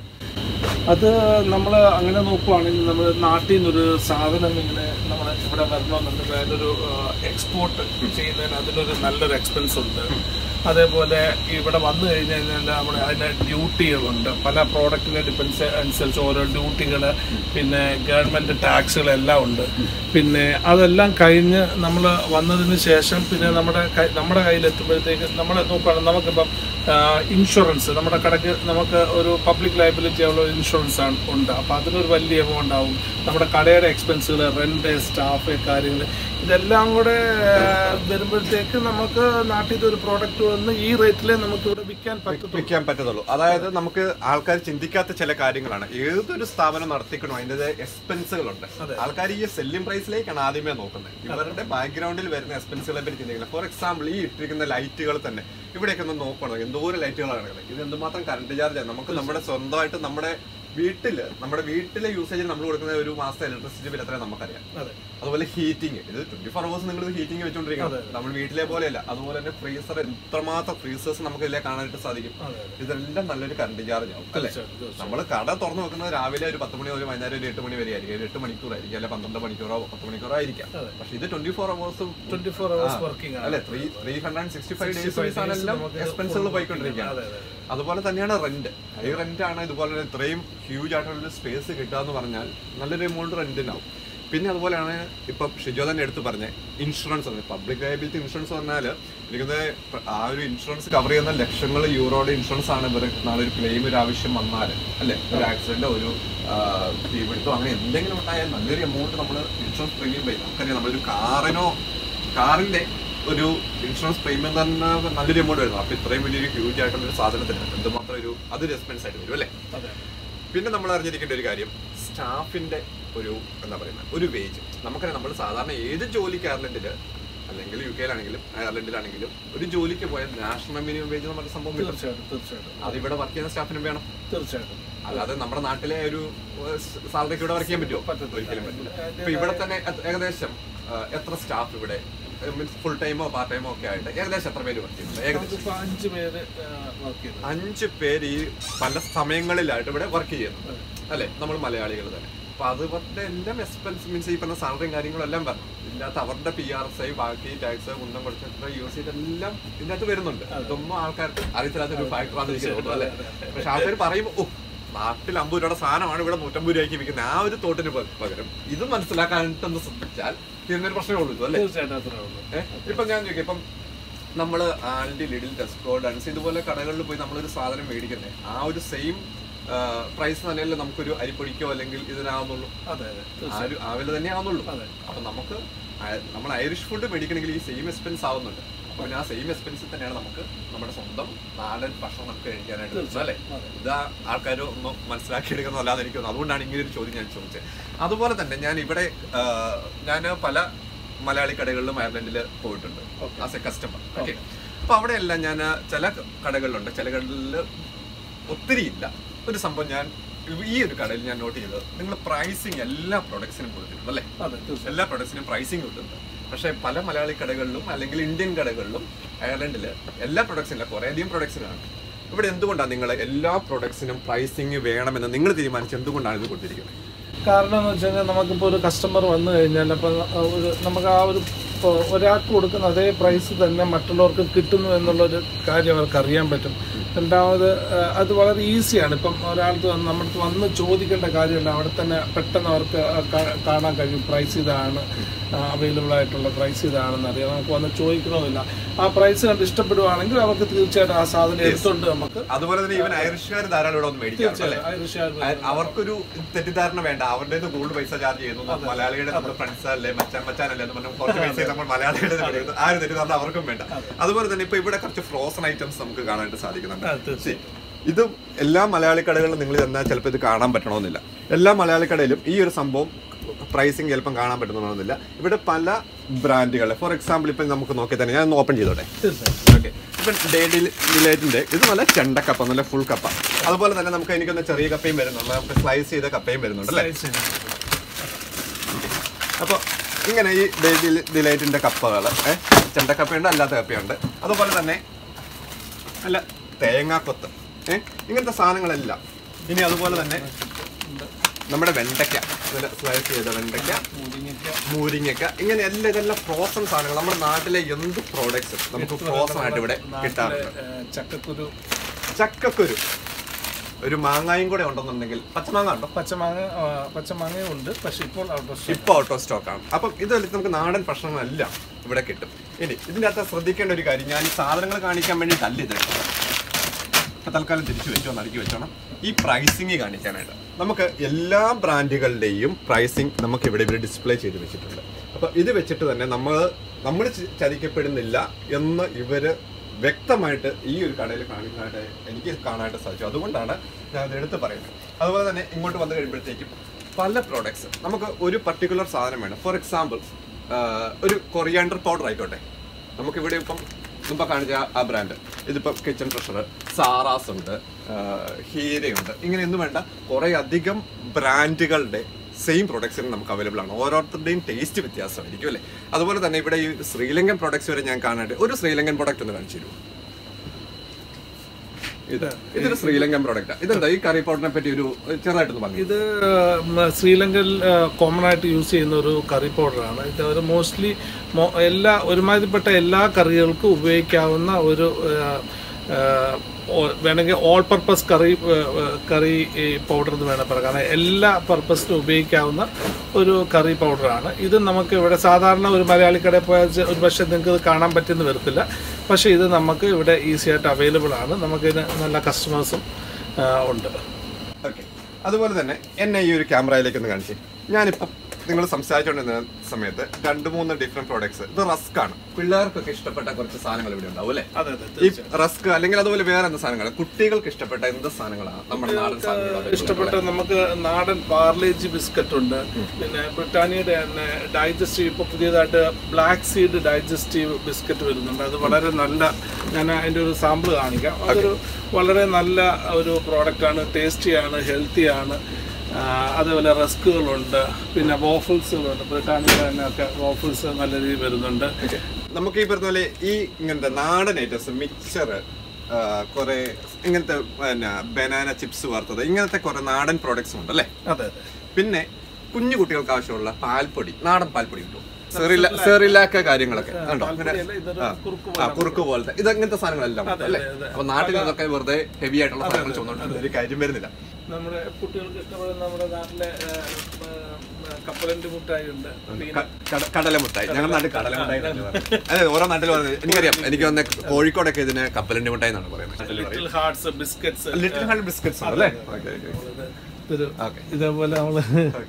അത് നമ്മൾ അങ്ങനെ നോക്കുവാണെങ്കിൽ നമ്മൾ നാട്ടിൽ നിന്നൊരു സാധനം ഇങ്ങനെ നമ്മൾ ഇവിടെ വരണമെന്നുണ്ടെങ്കിൽ അതിനൊരു എക്സ്പോർട്ട് ചെയ്യുന്നതിന് അതിനൊരു നല്ലൊരു എക്സ്പെൻസ് ഉണ്ട് അതേപോലെ ഇവിടെ വന്നു കഴിഞ്ഞ് കഴിഞ്ഞാൽ നമ്മുടെ അതിന് ഡ്യൂട്ടികളുണ്ട് പല പ്രോഡക്റ്റിനെ ഡിപ്പെൻസ് അനുസരിച്ച് ഓരോ ഡ്യൂട്ടികൾ പിന്നെ ഗവൺമെൻറ് ടാക്സുകളെല്ലാം ഉണ്ട് പിന്നെ അതെല്ലാം കഴിഞ്ഞ് നമ്മൾ വന്നതിന് ശേഷം പിന്നെ നമ്മുടെ കൈ- നമ്മുടെ കയ്യിലെത്തുമ്പോഴത്തേക്ക് നമ്മൾ നോക്കുകയാണെങ്കിൽ നമുക്കിപ്പം ഇൻഷുറൻസ് നമ്മുടെ കടക്ക് നമുക്ക് ഒരു പബ്ലിക് ലൈബിലിറ്റി ഉള്ള ഇൻഷുറൻസ് ആണ് ഉണ്ട് അപ്പോൾ അതിനൊരു വലിയ എമൗണ്ട് ആവും നമ്മുടെ കടയുടെ എക്സ്പെൻസുകൾ റെന്റ് സ്റ്റാഫ് കാര്യങ്ങൾ ഇതെല്ലാം കൂടെ ആ, വരുമ്പോഴത്തേക്ക് നമുക്ക് നാട്ടിൽ നിന്ന് ഒരു പ്രോഡക്റ്റ് വന്ന് ഈ റേറ്റിലെ നമുക്ക് ഇവിടെ വിൽക്കാൻ പറ്റത്തുള്ളൂ വിൽക്കാൻ പറ്റത്തുള്ളൂ അതായത് നമുക്ക് ആൾക്കാർ ചിന്തിക്കാത്ത ചില കാര്യങ്ങളാണ് ഏതൊരു സ്ഥാപനം നടത്തിക്കണോ അതിൻ്റെ എക്സ്പെൻസുകളുണ്ട് അതെ. ആൾക്കാർ ഈ സെല്ലിംഗ് പ്രൈസിലേക്കാണ് ആദ്യമേ നോക്കുന്നത് ഇവരുടെ ബാക്ക്ഗ്രൗണ്ടിൽ വരുന്ന എക്സ്പെൻസുകളെ പറ്റി ചിന്തിക്കുന്നത് ഫോർ എക്സാമ്പിൾ ഈ ഇട്ടിരിക്കുന്ന ലൈറ്റുകൾ തന്നെ ഇവിടെയൊക്കെ ഒന്ന് നോക്കണം എന്തോരം ലൈറ്റുകളാണ് കിടക്കുന്നത് ഇത് എന്തുമാത്രം കറണ്ട് ചാർജ് നമുക്ക് നമ്മുടെ സ്വന്തമായിട്ട് നമ്മുടെ വീട്ടില് നമ്മുടെ വീട്ടിലെ യൂസേജിന് നമ്മൾ കൊടുക്കുന്ന ഒരു മാസത്തെ ഇലക്ട്രിസിറ്റി ബിൽ എത്രയാണ് നമുക്കറിയാം അതെ അതുപോലെ ഹീറ്റിംഗ് ഇത് ട്വന്റി ഫോർ അവേഴ്സ് നിങ്ങൾ ഹീറ്റിംഗ് വെച്ചോണ്ടിരിക്കുന്നത് നമ്മൾ വീട്ടിലെ പോലെയല്ല അതുപോലെ തന്നെ ഫ്രീസർ എത്രമാത്രം ഫ്രീസേഴ്സ് നമുക്ക് ഇതിലെ കാണാനായിട്ട് സാധിക്കും അതെ അതെ ഇതെല്ലാം നല്ലൊരു കറണ്ട് ചാർജ് ആവും അല്ലേ തീർച്ചയായിട്ടും, തീർച്ചയായിട്ടും. നമ്മൾ കട തുറന്നു വെക്കുന്നത് രാവിലെ ഒരു പത്ത് മണി മുതൽ വൈകുന്നേരം ഒരു എട്ട് മണി വരെ ആയിരിക്കും ഒരു എട്ട് മണിക്കൂറായിരിക്കും അല്ലെ പന്ത്രണ്ട് മണിക്കൂറോ പത്ത് മണിക്കൂറോ ആയിരിക്കാം അതെ. പക്ഷെ ഇത് ട്വന്റി ഫോർ അവേഴ്സും ട്വന്റി ഫോർ അവേഴ്സ് വർക്കിംഗ് ആണ് അല്ലെ three three hundred sixty five 65 days days എല്ലാം നമുക്ക് എക്സ്പെൻസുകൾ full പോയിക്കൊണ്ടിരിക്കുകയാണ് അതെ അതെ അതുപോലെ തന്നെയാണ് റെന്റ് ഈ റെന്റ് ആണ് ഇതുപോലെ ഇത്രയും ഹ്യൂജ് ആയിട്ടുള്ള സ്പേസ് കിട്ടുക എന്ന് പറഞ്ഞാൽ നല്ലൊരു എമൗണ്ട് റെന്റിനാവും പിന്നെ അതുപോലെയാണ് ഇപ്പം ഷിജോ തന്നെ എടുത്ത് പറഞ്ഞ ഇൻഷുറൻസ് പബ്ലിക് ലയബിലിറ്റി ഇൻഷുറൻസ് പറഞ്ഞാൽ എനിക്കത് ആ ഒരു ഇൻഷുറൻസ് കവർ ചെയ്യുന്ന ലക്ഷങ്ങൾ യൂറോയുടെ ഇൻഷുറൻസ് ആണ് ഇവർ നാളെ ഒരു ക്ലെയിം ഒരു ആവശ്യം വന്നാൽ അല്ലെ ഒരു ആക്സിഡന്റോ ഒരു തീപിടുത്തോ അങ്ങനെ എന്തെങ്കിലും ഉണ്ടായാൽ നല്ലൊരു എമൗണ്ട് നമ്മൾ ഇൻഷുറൻസ് പ്രീമിയം പേ നമുക്കറിയാം നമ്മളൊരു കാറിനോ കാറിന്റെ ഒരു ഇൻഷുറൻസ് പ്രീമിയം തന്നെ നല്ലൊരു എമൗണ്ട് വരുന്നു അപ്പൊ ഇത്രയും വലിയൊരു ഹ്യൂജ് ആയിട്ടുള്ള ഒരു സാധനത്തിന് എന്തുമാത്രം ഒരു അതൊരു എക്സ്പെൻസ് ആയിട്ട് വരും അല്ലേ അതെ പിന്നെ നമ്മൾ അറിഞ്ഞിരിക്കേണ്ട ഒരു കാര്യം സ്റ്റാഫിന്റെ ഒരു എന്താ പറയുന്നത് ഒരു വേജ് നമുക്കറിയാം നമ്മൾ സാധാരണ ഏത് ജോലിക്ക് അയർലൻഡില് അല്ലെങ്കിൽ യു കെയിലാണെങ്കിലും അയർലൻഡിലാണെങ്കിലും ഒരു ജോലിക്ക് പോയാൽ നാഷണൽ മിനിമം വേജ് എന്ന് പറഞ്ഞ സംഭവം കിട്ടും തീർച്ചയായിട്ടും തീർച്ചയായിട്ടും അത് ഇവിടെ വർക്ക് ചെയ്യുന്ന സ്റ്റാഫിനും വേണം തീർച്ചയായിട്ടും അല്ലാതെ നമ്മുടെ നാട്ടിലെ ഒരു സാലറിക്ക് ഇവിടെ വർക്ക് ചെയ്യാൻ പറ്റുമോ പറ്റത്തില്ല. ഒരിക്കലും പറ്റില്ല ഇപ്പൊ ഇവിടെ തന്നെ എത്ര- ഏകദേശം ആ, എത്ര സ്റ്റാഫ് ഇവിടെ മീൻസ് ഫുൾ ടൈമോ പാർട്ട് ടൈമോ ഒക്കെ ആയിട്ട് ഏകദേശം എത്ര പേര് വർക്ക് ചെയ്യുന്നുണ്ട് ഏകദേശം നമുക്കിപ്പോ അഞ്ച് പേര് വർക്ക് ചെയ്യുന്നത് അഞ്ച് പേര് ഈ പല സമയങ്ങളിലായിട്ട് ഇവിടെ വർക്ക് ചെയ്യുന്നു അല്ലെ നമ്മൾ മലയാളികൾ തന്നെ അപ്പൊ അതുപോലെ എല്ലാം എക്സ്പെൻസ് മീൻസ് ഈ പറഞ്ഞ സാലറിയും കാര്യങ്ങളും എല്ലാം വരണം ഇല്ലാത്ത അവരുടെ പി ആർ എസ് ഐ ബാക്കി ടാക്സ് കുന്തം കൊടുത്ത യൂസ് ചെയ്തെല്ലാം ഇതിനകത്ത് വരുന്നുണ്ട് ഇതൊന്നും ആൾക്കാർക്ക് അറിയത്തില്ലാത്ത ഒരു ഫാക്ടറാന്ന് എനിക്ക് തോന്നുന്നു അല്ലെ പക്ഷെ ആൾക്കാർ പറയുമ്പോൾ ഓ നാട്ടിൽ അമ്പത് രൂപയുടെ സാധനമാണ് ഇവിടെ നൂറ്റമ്പത് രൂപയ്ക്ക് വിൽക്കുന്നത് ആ ഒരു തോട്ടിന് പ- പകരം ഇത് മനസ്സിലാക്കാനായിട്ടൊന്ന് ശ്രദ്ധിച്ചാൽ തീർന്നൊരു പ്രശ്നമേ ഉള്ളൂ അല്ലേ തീർച്ചയായിട്ടും അത്രേ ഉള്ളൂ ഏഹ് ഇപ്പൊ ഞാൻ ചോദിക്കാം ഇപ്പം നമ്മൾ ആൽഡി ലിഡിൽ ടെസ്കോ ഡൺസ് ഇതുപോലെ കടകളിൽ പോയി നമ്മളൊരു സാധനം മേടിക്കുന്നത് ആ ഒരു സെയിം പ്രൈസ് തന്നെയല്ലേ നമുക്കൊരു അരിപ്പൊടിക്കോ അല്ലെങ്കിൽ ഇതിനാവുന്നുള്ളൂ അതെ അതെ ആ ഒരു ആ വില തന്നെ ആവുന്നുള്ളൂ അതെ. അപ്പൊ നമുക്ക് അയ- നമ്മൾ ഐറിഷ് ഫുഡ് മേടിക്കണമെങ്കിൽ ഈ സെയിം എക്സ്പെൻസ് ആവുന്നുണ്ട് അപ്പൊ ആ സെയിം എക്സ്പെൻസിൽ തന്നെയാണ് നമുക്ക് നമ്മുടെ സ്വന്തം നാടൻ ഭക്ഷണം നമുക്ക് കഴിക്കാനായിട്ട് പറ്റുന്നത് അല്ലേ അതെ. ഇത് ആൾക്കാർ ഒന്ന് മനസ്സിലാക്കിയെടുക്കുന്നതല്ലാതെ എനിക്ക് തോന്നുന്നു അതുകൊണ്ടാണ് ഇങ്ങനെ ഒരു ചോദ്യം ഞാൻ ചോദിച്ചത് അതുപോലെ തന്നെ ഞാൻ ഇവിടെ ഞാൻ പല മലയാളി കടകളിലും അയർലൻഡിൽ പോയിട്ടുണ്ട് Okay. As a customer okay അപ്പൊ അവിടെയെല്ലാം ഞാൻ ചില കടകളിലുണ്ട് ചില കടകളിൽ ഒത്തിരി ഇല്ല ഒരു സംഭവം ഞാൻ ഈ ഒരു കടയിൽ ഞാൻ നോട്ട് ചെയ്തത് നിങ്ങൾ പ്രൈസിങ് എല്ലാ പ്രൊഡക്ട്സിനും കൊടുത്തിട്ടുണ്ട് അല്ലേ അതെ തീർച്ചയായും എല്ലാ പ്രൊഡക്ട്സിനും പ്രൈസിങ് കിട്ടുന്നുണ്ട് പക്ഷേ പല മലയാളി കടകളിലും അല്ലെങ്കിൽ ഇന്ത്യൻ കടകളിലും അയർലൻഡിൽ എല്ലാ പ്രൊഡക്ട്സിനും കുറേ അധികം പ്രൊഡക്ട്സിനാണ് ഇവിടെ എന്തുകൊണ്ടാണ് നിങ്ങൾ എല്ലാ പ്രൊഡക്ട്സിനും പ്രൈസിങ് വേണമെന്ന് നിങ്ങൾ തീരുമാനിച്ച് എന്തുകൊണ്ടാണ് ഇത് കൊടുത്തിരിക്കുന്നത് കാരണം എന്ന് വെച്ച് കഴിഞ്ഞാൽ നമുക്കിപ്പോൾ ഒരു കസ്റ്റമർ വന്നു കഴിഞ്ഞാൽ അപ്പം ഒരു നമുക്ക് ആ ഒരു ഇപ്പോൾ ഒരാൾക്ക് കൊടുക്കുന്ന അതേ പ്രൈസ് തന്നെ മറ്റുള്ളവർക്ക് കിട്ടുന്നു എന്നുള്ളൊരു കാര്യം അവർക്ക് അറിയാൻ പറ്റും രണ്ടാമത് ആ, അത് വളരെ ഈസിയാണ് ഇപ്പം ഒരാൾക്ക് വന്ന് നമ്മുടെ അടുത്ത് വന്ന് ചോദിക്കേണ്ട കാര്യമില്ല അവിടെ തന്നെ പെട്ടെന്ന് അവർക്ക് ആ കാ- കാണാൻ കഴിയും പ്രൈസ് ഇതാണ് അവൈലബിൾ ആയിട്ടുള്ള പ്രൈസ് ഇതാണെന്ന് അറിയാം നമുക്ക് വന്ന് ചോദിക്കണമെന്നില്ല ആ പ്രൈസ് കണ്ട് ഇഷ്ടപ്പെടുവാണെങ്കിൽ അവർക്ക് തീർച്ചയായിട്ടും ആ സാധനം എടുത്തുകൊണ്ട് നമുക്ക് അതുപോലെ തന്നെ ഇവൻ ഐറിഷുകാർ ധാരാളം ഇവിടെ ഒന്ന് മേടിക്കാറുണ്ട് അല്ലേ തീർച്ചയായും അയ- അവർക്കൊരു തെറ്റിദ്ധാരണ വേണ്ട അവരുടെ കൂടുതൽ പൈസ ചാർജ് ചെയ്യുന്നു മലയാളിയുടെ നമ്മുടെ ഫ്രണ്ട്സ് അല്ലേ മച്ചാൻ മച്ചാനല്ലേ എന്ന് പറഞ്ഞാൽ കുറച്ച് പൈസ നമ്മൾ മലയാളിയുടെ മേടിക്കുന്നു ആ ഒരു തെറ്റിദ്ധാരണ അവർക്കും വേണ്ട അതുപോലെ തന്നെ ഇപ്പൊ ഇവിടെ കുറച്ച് ഫ്രോസൺ ഐറ്റംസ് നമുക്ക് കാണാനായിട്ട് സാധിക്കുന്നുണ്ട് ആ, തീർച്ചയായും ഇത് എല്ലാ മലയാളി കടകളിലും നിങ്ങൾ ചെന്നാൽ ചിലപ്പോൾ ഇത് കാണാൻ പറ്റണമെന്നില്ല എല്ലാ മലയാളി കടയിലും ഈ ഒരു സംഭവം പ്രൈസിങ് ചിലപ്പം കാണാൻ പറ്റുന്നതാണെന്നില്ല ഇവിടെ പല ബ്രാൻഡുകൾ ഫോർ എക്സാമ്പിൾ ഇപ്പം നമുക്ക് നോക്കി തന്നെ ഞാൻ ഒന്ന് ഓപ്പൺ ചെയ്തോട്ടെ തീർച്ചയായും ഓക്കെ ഇപ്പം ഡേ ഡിലൈറ്റിന്റെ ഇത് നല്ല ചെണ്ടക്കപ്പ നല്ല ഫുൾ കപ്പ അതുപോലെ തന്നെ നമുക്ക് എനിക്കൊന്ന് ചെറിയ കപ്പയും വരുന്നുണ്ട് നമുക്ക് സ്ലൈസ് ചെയ്ത കപ്പയും വരുന്നുണ്ട് അല്ലേ അപ്പോൾ ഇങ്ങനെ ഈ ഡേ ഡിലൈറ്റിന്റെ കപ്പകൾ ചെണ്ടക്കപ്പയുണ്ട് അല്ലാത്ത കപ്പയുണ്ട് അതുപോലെ തന്നെ അല്ല തേങ്ങാക്കൊത്ത് ഏ ഇങ്ങനത്തെ സാധനങ്ങളെല്ലാം ഇനി അതുപോലെ തന്നെ നമ്മുടെ വെണ്ടയ്ക്ക നല്ല സ്ലൈസ് ചെയ്ത വെണ്ടയ്ക്ക മൂരിങ്ങക്ക ഇങ്ങനെ എല്ലാം ഇതെല്ലാം ഫ്രോസൺ സാധനങ്ങൾ നമ്മുടെ നാട്ടിലെ എന്ത് പ്രോഡക്ട്സ് നമുക്ക് ഫ്രോസൺ ആയിട്ട് ഇവിടെ കിട്ടാറുണ്ട് ചക്കക്കുരു ചക്കക്കുരു ഒരു മാങ്ങായും കൂടെ ഉണ്ടെന്നുണ്ടെങ്കിൽ പച്ചമാങ്ങ ഉണ്ടോ പച്ചമാങ്ങ ആ, പച്ചമാങ്ങയും ഉണ്ട് പക്ഷെ ഇപ്പോൾ ഔട്ട് ഓഫ് ഇപ്പൊ ഔട്ട് ഓഫ് സ്റ്റോക്ക് ആണ് അപ്പം ഇത് നമുക്ക് നാടൻ ഭക്ഷണങ്ങളെല്ലാം ഇവിടെ കിട്ടും ഇനി ഇതിന്റെ അകത്ത് ശ്രദ്ധിക്കേണ്ട ഒരു കാര്യം ഞാൻ ഈ സാധനങ്ങൾ കാണിക്കാൻ വേണ്ടിയിട്ടല്ല ഇത് ഇപ്പൊ തൽക്കാലം തിരിച്ചു വെച്ചോ നടുക്കി വെച്ചോണം ഈ പ്രൈസിങ് കാണിക്കാനായിട്ട് നമുക്ക് എല്ലാ ബ്രാൻഡുകളുടെയും പ്രൈസിങ് നമുക്ക് ഇവിടെ ഇവർ ഡിസ്പ്ലേ ചെയ്ത് വെച്ചിട്ടുണ്ട് അപ്പൊ ഇത് വെച്ചിട്ട് തന്നെ നമ്മൾ നമ്മൾ ച- ചതിക്കപ്പെടുന്നില്ല എന്ന് ഇവര് വ്യക്തമായിട്ട് ഈ ഒരു കടയിൽ കാണിക്കാനായിട്ട് എനിക്ക് കാണാനായിട്ട് സാധിച്ചു അതുകൊണ്ടാണ് ഞാൻ അത് എടുത്ത് പറയുന്നത് അതുപോലെ തന്നെ ഇങ്ങോട്ട് വന്നു കഴിയുമ്പോഴത്തേക്കും പല പ്രോഡക്ട്സ് നമുക്ക് ഒരു പർട്ടിക്കുലർ സാധനം വേണം ഫോർ എക്സാമ്പിൾ ഒരു കൊറിയാണ്ടർ പൗഡർ ആയിക്കോട്ടെ നമുക്കിവിടെ ഇപ്പം മുമ്പ് കാണിച്ച ആ- ആ ബ്രാൻഡ് ഇതിപ്പം കിച്ചൺ ട്രഷർ സാറാസ് ഉണ്ട് ആ, ഹീരയുണ്ട് ഇങ്ങനെ ഒന്നും വേണ്ട കുറേ അധികം ബ്രാൻഡുകളുടെ സെയിം പ്രൊഡക്ട്സിന് നമുക്ക് അവൈലബിൾ ആണ് ഓരോരുത്തരുടെയും ടേസ്റ്റ് വ്യത്യാസമായിരിക്കും അല്ലേ അതുപോലെ തന്നെ ഇവിടെ ഈ ശ്രീലങ്കൻ പ്രൊഡക്ട്സ് വരെ ഞാൻ കാണാണ്ട് ഒരു ശ്രീലങ്കൻ പ്രൊഡക്റ്റ് ഒന്ന് കാണിച്ചു തരുമോ ഇത് ഇതൊരു ശ്രീലങ്കൻ പ്രൊഡക്റ്റ് ഇതെന്താ ഈ കറി പൗഡറിനെ പറ്റി ഒരു ചെറുതായിട്ടൊന്ന് പറഞ്ഞു ഇത് ഉം, ശ്രീലങ്കയിൽ കോമൺ ആയിട്ട് യൂസ് ചെയ്യുന്ന ഒരു കറി പൗഡറാണ് ഇത് ഒരു മോസ്റ്റ്ലി എല്ലാ ഒരുമാതിരിപ്പെട്ട എല്ലാ കറികൾക്കും ഉപയോഗിക്കാവുന്ന ഒരു ആ, ആ, ഓ- വേണമെങ്കിൽ ഓൾ പർപ്പസ് കറി ആ, ആ, കറി പൗഡർ എന്ന് വേണം പറയാം കാരണം എല്ലാ പർപ്പസിനും ഉപയോഗിക്കാവുന്ന ഒരു കറി പൗഡറാണ് ഇത് നമുക്ക് ഇവിടെ സാധാരണ ഒരു മലയാളി കടയിൽ പോയാൽ ഒരു പക്ഷേ നിങ്ങൾക്ക് ഇത് കാണാൻ പറ്റുന്ന വരത്തില്ല പക്ഷേ ഇത് നമുക്ക് ഇവിടെ ഈസി ആയിട്ട് അവൈലബിൾ ആണ് നമുക്കിത് നല്ല കസ്റ്റമേഴ്സും ഉണ്ട് ഓക്കെ അതുപോലെ തന്നെ എന്നെ ഈ ഒരു ക്യാമറയിലേക്ക് ഒന്ന് കാണിച്ചേ ഞാനിപ്പം നിങ്ങൾ സംസാരിച്ചുകൊണ്ടിരുന്ന സമയത്ത് രണ്ട് മൂന്ന് ഡിഫറെന്റ് പ്രോഡക്ട്സ് ഇത് റസ്ക് ആണ് പിള്ളേർക്കൊക്കെ ഇഷ്ടപ്പെട്ട കുറച്ച് സാധനങ്ങൾ ഇവിടെ ഉണ്ടാവും അല്ലേ അതെ അതെ ഈ റസ്ക് അല്ലെങ്കിൽ അതുപോലെ വേറെ എന്ത് സാധനങ്ങൾ കുട്ടികൾക്ക് ഇഷ്ടപ്പെട്ട എന്ത് സാധനങ്ങളാണ് നമ്മുടെ നാടൻ സാധനങ്ങൾ ഇഷ്ടപ്പെട്ട നമുക്ക് നാടൻ പാർലേജി ബിസ്ക്കറ്റ് ഉണ്ട് പിന്നെ ബ്രിട്ടാനിയുടെ തന്നെ ഡൈജസ്റ്റീവ് ഇപ്പോൾ പുതിയതായിട്ട് ബ്ലാക്ക് സീഡ് ഡൈജസ്റ്റീവ് ബിസ്ക്കറ്റ് വരുന്നുണ്ട് അത് വളരെ നല്ല ഞാൻ അതിൻ്റെ ഒരു സാമ്പിൾ കാണിക്കാം അതൊരു വളരെ നല്ല ഒരു പ്രോഡക്റ്റാണ് ടേസ്റ്റിയാണ് ഹെൽത്തിയാണ് അതേപോലെ റസ്കുകളുണ്ട് പിന്നെ വോഫിൾസുകളുണ്ട് ബ്രിട്ടാനിയുടെ തന്നെ ഒക്കെ വോഫിൾസ് നല്ല രീതിയിൽ വരുന്നുണ്ട് നമുക്ക് ഈ പറഞ്ഞ പോലെ ഈ ഇങ്ങനത്തെ നാടൻ ഐറ്റംസ് മിക്സർ കുറെ ഇങ്ങനത്തെ പിന്നെ ബനാന ചിപ്സ് വറുത്തത് ഇങ്ങനത്തെ കുറെ നാടൻ പ്രോഡക്ട്സ് ഉണ്ട് അല്ലേ അതെ അതെ പിന്നെ കുഞ്ഞു കുട്ടികൾക്ക് ആവശ്യമുള്ള പാൽപ്പൊടി നാടൻ പാൽപ്പൊടി കിട്ടും സെറില സെറിലാക്ക കാര്യങ്ങളൊക്കെ ഉണ്ടോ അങ്ങനെ പാൽപ്പൊടിയല്ല, ഇതൊരു ആ. കുറുക്ക് ആ കുറുക്ക് പോലത്തെ ഇത് അങ്ങനത്തെ സാധനങ്ങളെല്ലാം ഉണ്ട്, അല്ലേ അതെ. അപ്പൊ നാട്ടിൽ നിന്നൊക്കെ വെറുതെ ഹെവി ആയിട്ടുള്ള സാധനങ്ങൾ ചുമന്നുകൊണ്ട് ഒരു കാര്യം വരുന്നില്ല നമ്മുടെ കുട്ടികൾക്ക് ഇഷ്ടപ്പെടുന്ന നമ്മുടെ നാട്ടിലെ കപ്പലണ്ടി മുട്ടായി ഉണ്ട് പിന്നെ ക- കട- കടലമുട്ടായി ഞങ്ങളുടെ നാട്ടിൽ കടലമുട്ടായി എന്നാണ് പറയുന്നത്. അതെ ഓരോ നാട്ടിൽ പറയുന്നത് എനിക്കറിയാം എനിക്ക് വന്ന കോഴിക്കോടൊക്കെ ഇതിന് കപ്പലണ്ടി മുട്ടായി എന്നാണ് പറയുന്നത് little hearts biscuits little heart biscuits അല്ലേ ഓക്കെ ഒരു ഓക്കെ ഇതേപോലെ നമ്മള്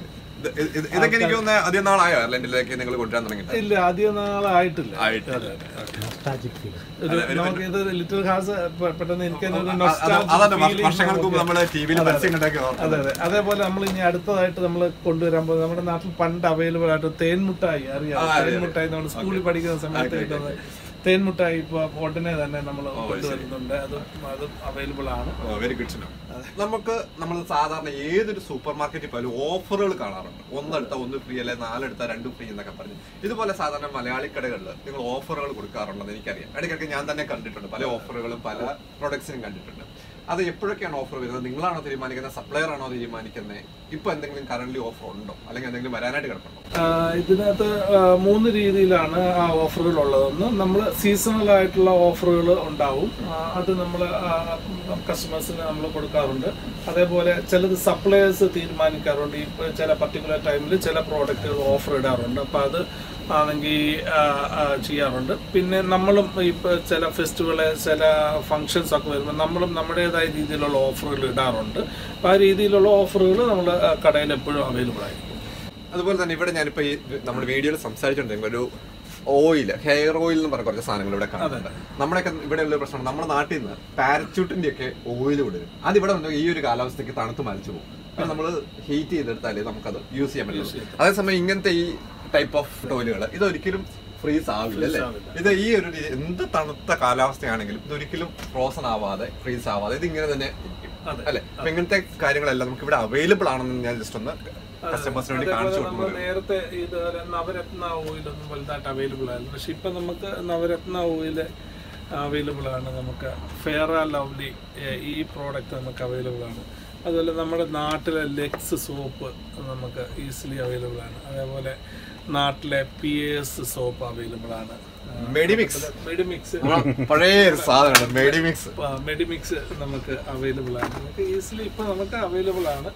ഇതൊക്കെ എനിക്ക് തോന്നുന്നത് അധികം നാളായോ അയർലൻഡിലേക്ക് നിങ്ങൾ കൊണ്ടുവരാൻ തുടങ്ങിയിട്ട് ഇല്ല അധികം നാളായിട്ടില്ല ആയിട്ടില്ല. അതെ, അതെ. ഒരു നമുക്ക് ഇത് ലിറ്റിൽ ഹാർട്സ് പെട്ടെന്ന് എനിക്ക് തന്നെ ഒരു അത് nostalgic അതാണ് feeling വർഷങ്ങൾക്ക് മുമ്പ് നമുക്ക് നമ്മള് ടി വിയിൽ പരസ്യം കണ്ടൊക്കെ അതെ അതെ അതേപോലെ നമ്മൾ ഇനി അടുത്തതായിട്ട് നമ്മൾ കൊണ്ടുവരാൻ പോകുന്നത് നമ്മുടെ നാട്ടിൽ പണ്ട് അവൈലബിൾ ആയിട്ട് തേൻമുട്ടായി അറിയാം ആ, അറിയാം, തേൻമുട്ടായി നമ്മൾ സ്കൂളിൽ പഠിക്കുന്ന സമയത്ത് കിട്ടുന്നത് തേൻമുട്ടായി ഇപ്പൊ ഉടനെ തന്നെ നമ്മൾ കൊണ്ടുവരുന്നുണ്ട് അതും അതും അവൈലബിൾ ആണ് വെരി ഗുഡ് നമുക്ക് നമ്മൾ സാധാരണ ഏതൊരു സൂപ്പർ മാർക്കറ്റിൽ പോയാലും ഓഫറുകൾ കാണാറുണ്ട് ഒന്നെടുത്ത ഒന്ന് ഫ്രീ അല്ലെ നാലെടുത്ത രണ്ടും ഫ്രീ എന്നൊക്കെ പറഞ്ഞ് ഇതുപോലെ സാധാരണ മലയാളി കടകളിൽ നിങ്ങൾ ഓഫറുകൾ കൊടുക്കാറുണ്ടെന്ന് എനിക്കറിയാം ഇടയ്ക്കൊക്കെ ഞാൻ തന്നെ കണ്ടിട്ടുണ്ട് പല ഓഫറുകളും പല പ്രൊഡക്ട്സിനും കണ്ടിട്ടുണ്ട് അത് എപ്പോഴൊക്കെയാണ് ഓഫർ വരുന്നത് നിങ്ങളാണോ തീരുമാനിക്കുന്നത് സപ്ലയർ ആണോ തീരുമാനിക്കുന്നത് ഇപ്പൊ എന്തെങ്കിലും കറന്റ് ഓഫർ ഉണ്ടോ അല്ലെങ്കിൽ എന്തെങ്കിലും വരാനായിട്ട് കിടപ്പുണ്ടോ ആ, ഇതിനകത്ത് ആ, മൂന്ന് രീതിയിലാണ് ആ ഓഫറുകൾ ഉള്ളതൊന്ന് നമ്മൾ സീസണൽ ആയിട്ടുള്ള ഓഫറുകൾ ഉണ്ടാവും ആ, അത് നമ്മൾ കസ്റ്റമേഴ്സിന് നമ്മൾ കൊടുക്കാറുണ്ട് അതേപോലെ ചിലത് സപ്ലയേഴ്സ് തീരുമാനിക്കാറുണ്ട് ഈ ഇപ്പൊ ചില പർട്ടിക്കുലർ ടൈമിൽ ചില പ്രോഡക്റ്റുകൾ ഓഫർ ഇടാറുണ്ട് അപ്പോൾ അത് ആണെങ്കിൽ ചെയ്യാറുണ്ട് പിന്നെ നമ്മളും ഇപ്പോൾ ചില ഫെസ്റ്റിവല് ചില ഫങ്ഷൻസ് ഒക്കെ വരുമ്പോൾ നമ്മളും നമ്മുടേതായ രീതിയിലുള്ള ഓഫറുകൾ ഇടാറുണ്ട് അപ്പോൾ ആ രീതിയിലുള്ള ഓഫറുകൾ നമ്മൾ കടയിൽ എപ്പോഴും അവൈലബിൾ ആയിരിക്കും അതുപോലെ തന്നെ ഇവിടെ ഞാനിപ്പോ ഈ നമ്മുടെ വീഡിയോയിൽ സംസാരിച്ചോണ്ടിരിക്കുമ്പോൾ ഒരു ഓയിൽ ഹെയർ ഓയിൽ എന്ന് പറഞ്ഞ കുറച്ച് സാധനങ്ങൾ ഇവിടെ കാണുന്നുണ്ട് നമ്മുടെയൊക്കെ ഇവിടെ ഉള്ള പ്രശ്നം നമ്മുടെ നാട്ടിൽ നിന്ന് പാരച്യൂട്ടിന്റെ ഒക്കെ ഓയിൽ വിടും അത് ഇവിടെ വന്ന് ഈ ഒരു കാലാവസ്ഥയ്ക്ക് തണുത്ത് മരിച്ചു പോകും പിന്നെ നമ്മൾ ഹീറ്റ് ചെയ്തെടുത്താലേ നമുക്കത് യൂസ് ചെയ്യാൻ പറ്റുള്ളൂ അതേസമയം ഇങ്ങനത്തെ ഈ ടൈപ്പ് ഓഫ് ഓയിലുകൾ ഇതൊരിക്കലും ഫ്രീസ് ആവില്ല അല്ലേ ഇത് ഈ ഒരു രീതി- എന്ത് തണുത്ത കാലാവസ്ഥയാണെങ്കിലും ഇതൊരിക്കലും ഫ്രോസൺ ആവാതെ ഫ്രീസ് ആവാതെ ഇത് ഇങ്ങനെ തന്നെ ഇരിക്കും അതെ. അല്ലെ അപ്പൊ ഇങ്ങനത്തെ കാര്യങ്ങളെല്ലാം നമുക്ക് ഇവിടെ അവൈലബിൾ ആണെന്ന് ഞാൻ ജസ്റ്റ് ഒന്ന് കസ്റ്റമേഴ്സിന് വേണ്ടി അതേപോലെ കാണിച്ചു നമ്മൾ കൊടുക്കുന്നത് നേരത്തെ ഇത് നവരത്ന ഓയിലൊന്നും വലുതായിട്ട് അവൈലബിൾ ആയിരുന്നു പക്ഷെ ഇപ്പൊ നമുക്ക് നവരത്ന ഓയിൽ അവൈലബിൾ ആണ് നമുക്ക് ഫെയർ ലവ്ലി ഈ പ്രോഡക്റ്റ് നമുക്ക് അവൈലബിൾ ആണ് അതുപോലെ നമ്മുടെ നാട്ടിലെ ലെക്സ് സോപ്പ് നമുക്ക് ഈസിലി അവൈലബിൾ ആണ് അതേപോലെ നാട്ടിലെ പി എസ് സോപ്പ് അവൈലബിൾ ആണ് മെഡിമിക്സ് മെഡിമിക്സ് പഴയ ഒരു സാധനമാണ് മെഡിമിക്സ് മെഡിമിക്സ് നമുക്ക് അവൈലബിൾ ആണ് നമുക്ക് ഈസിലി ഇപ്പൊ നമുക്ക് അവൈലബിൾ ആണ്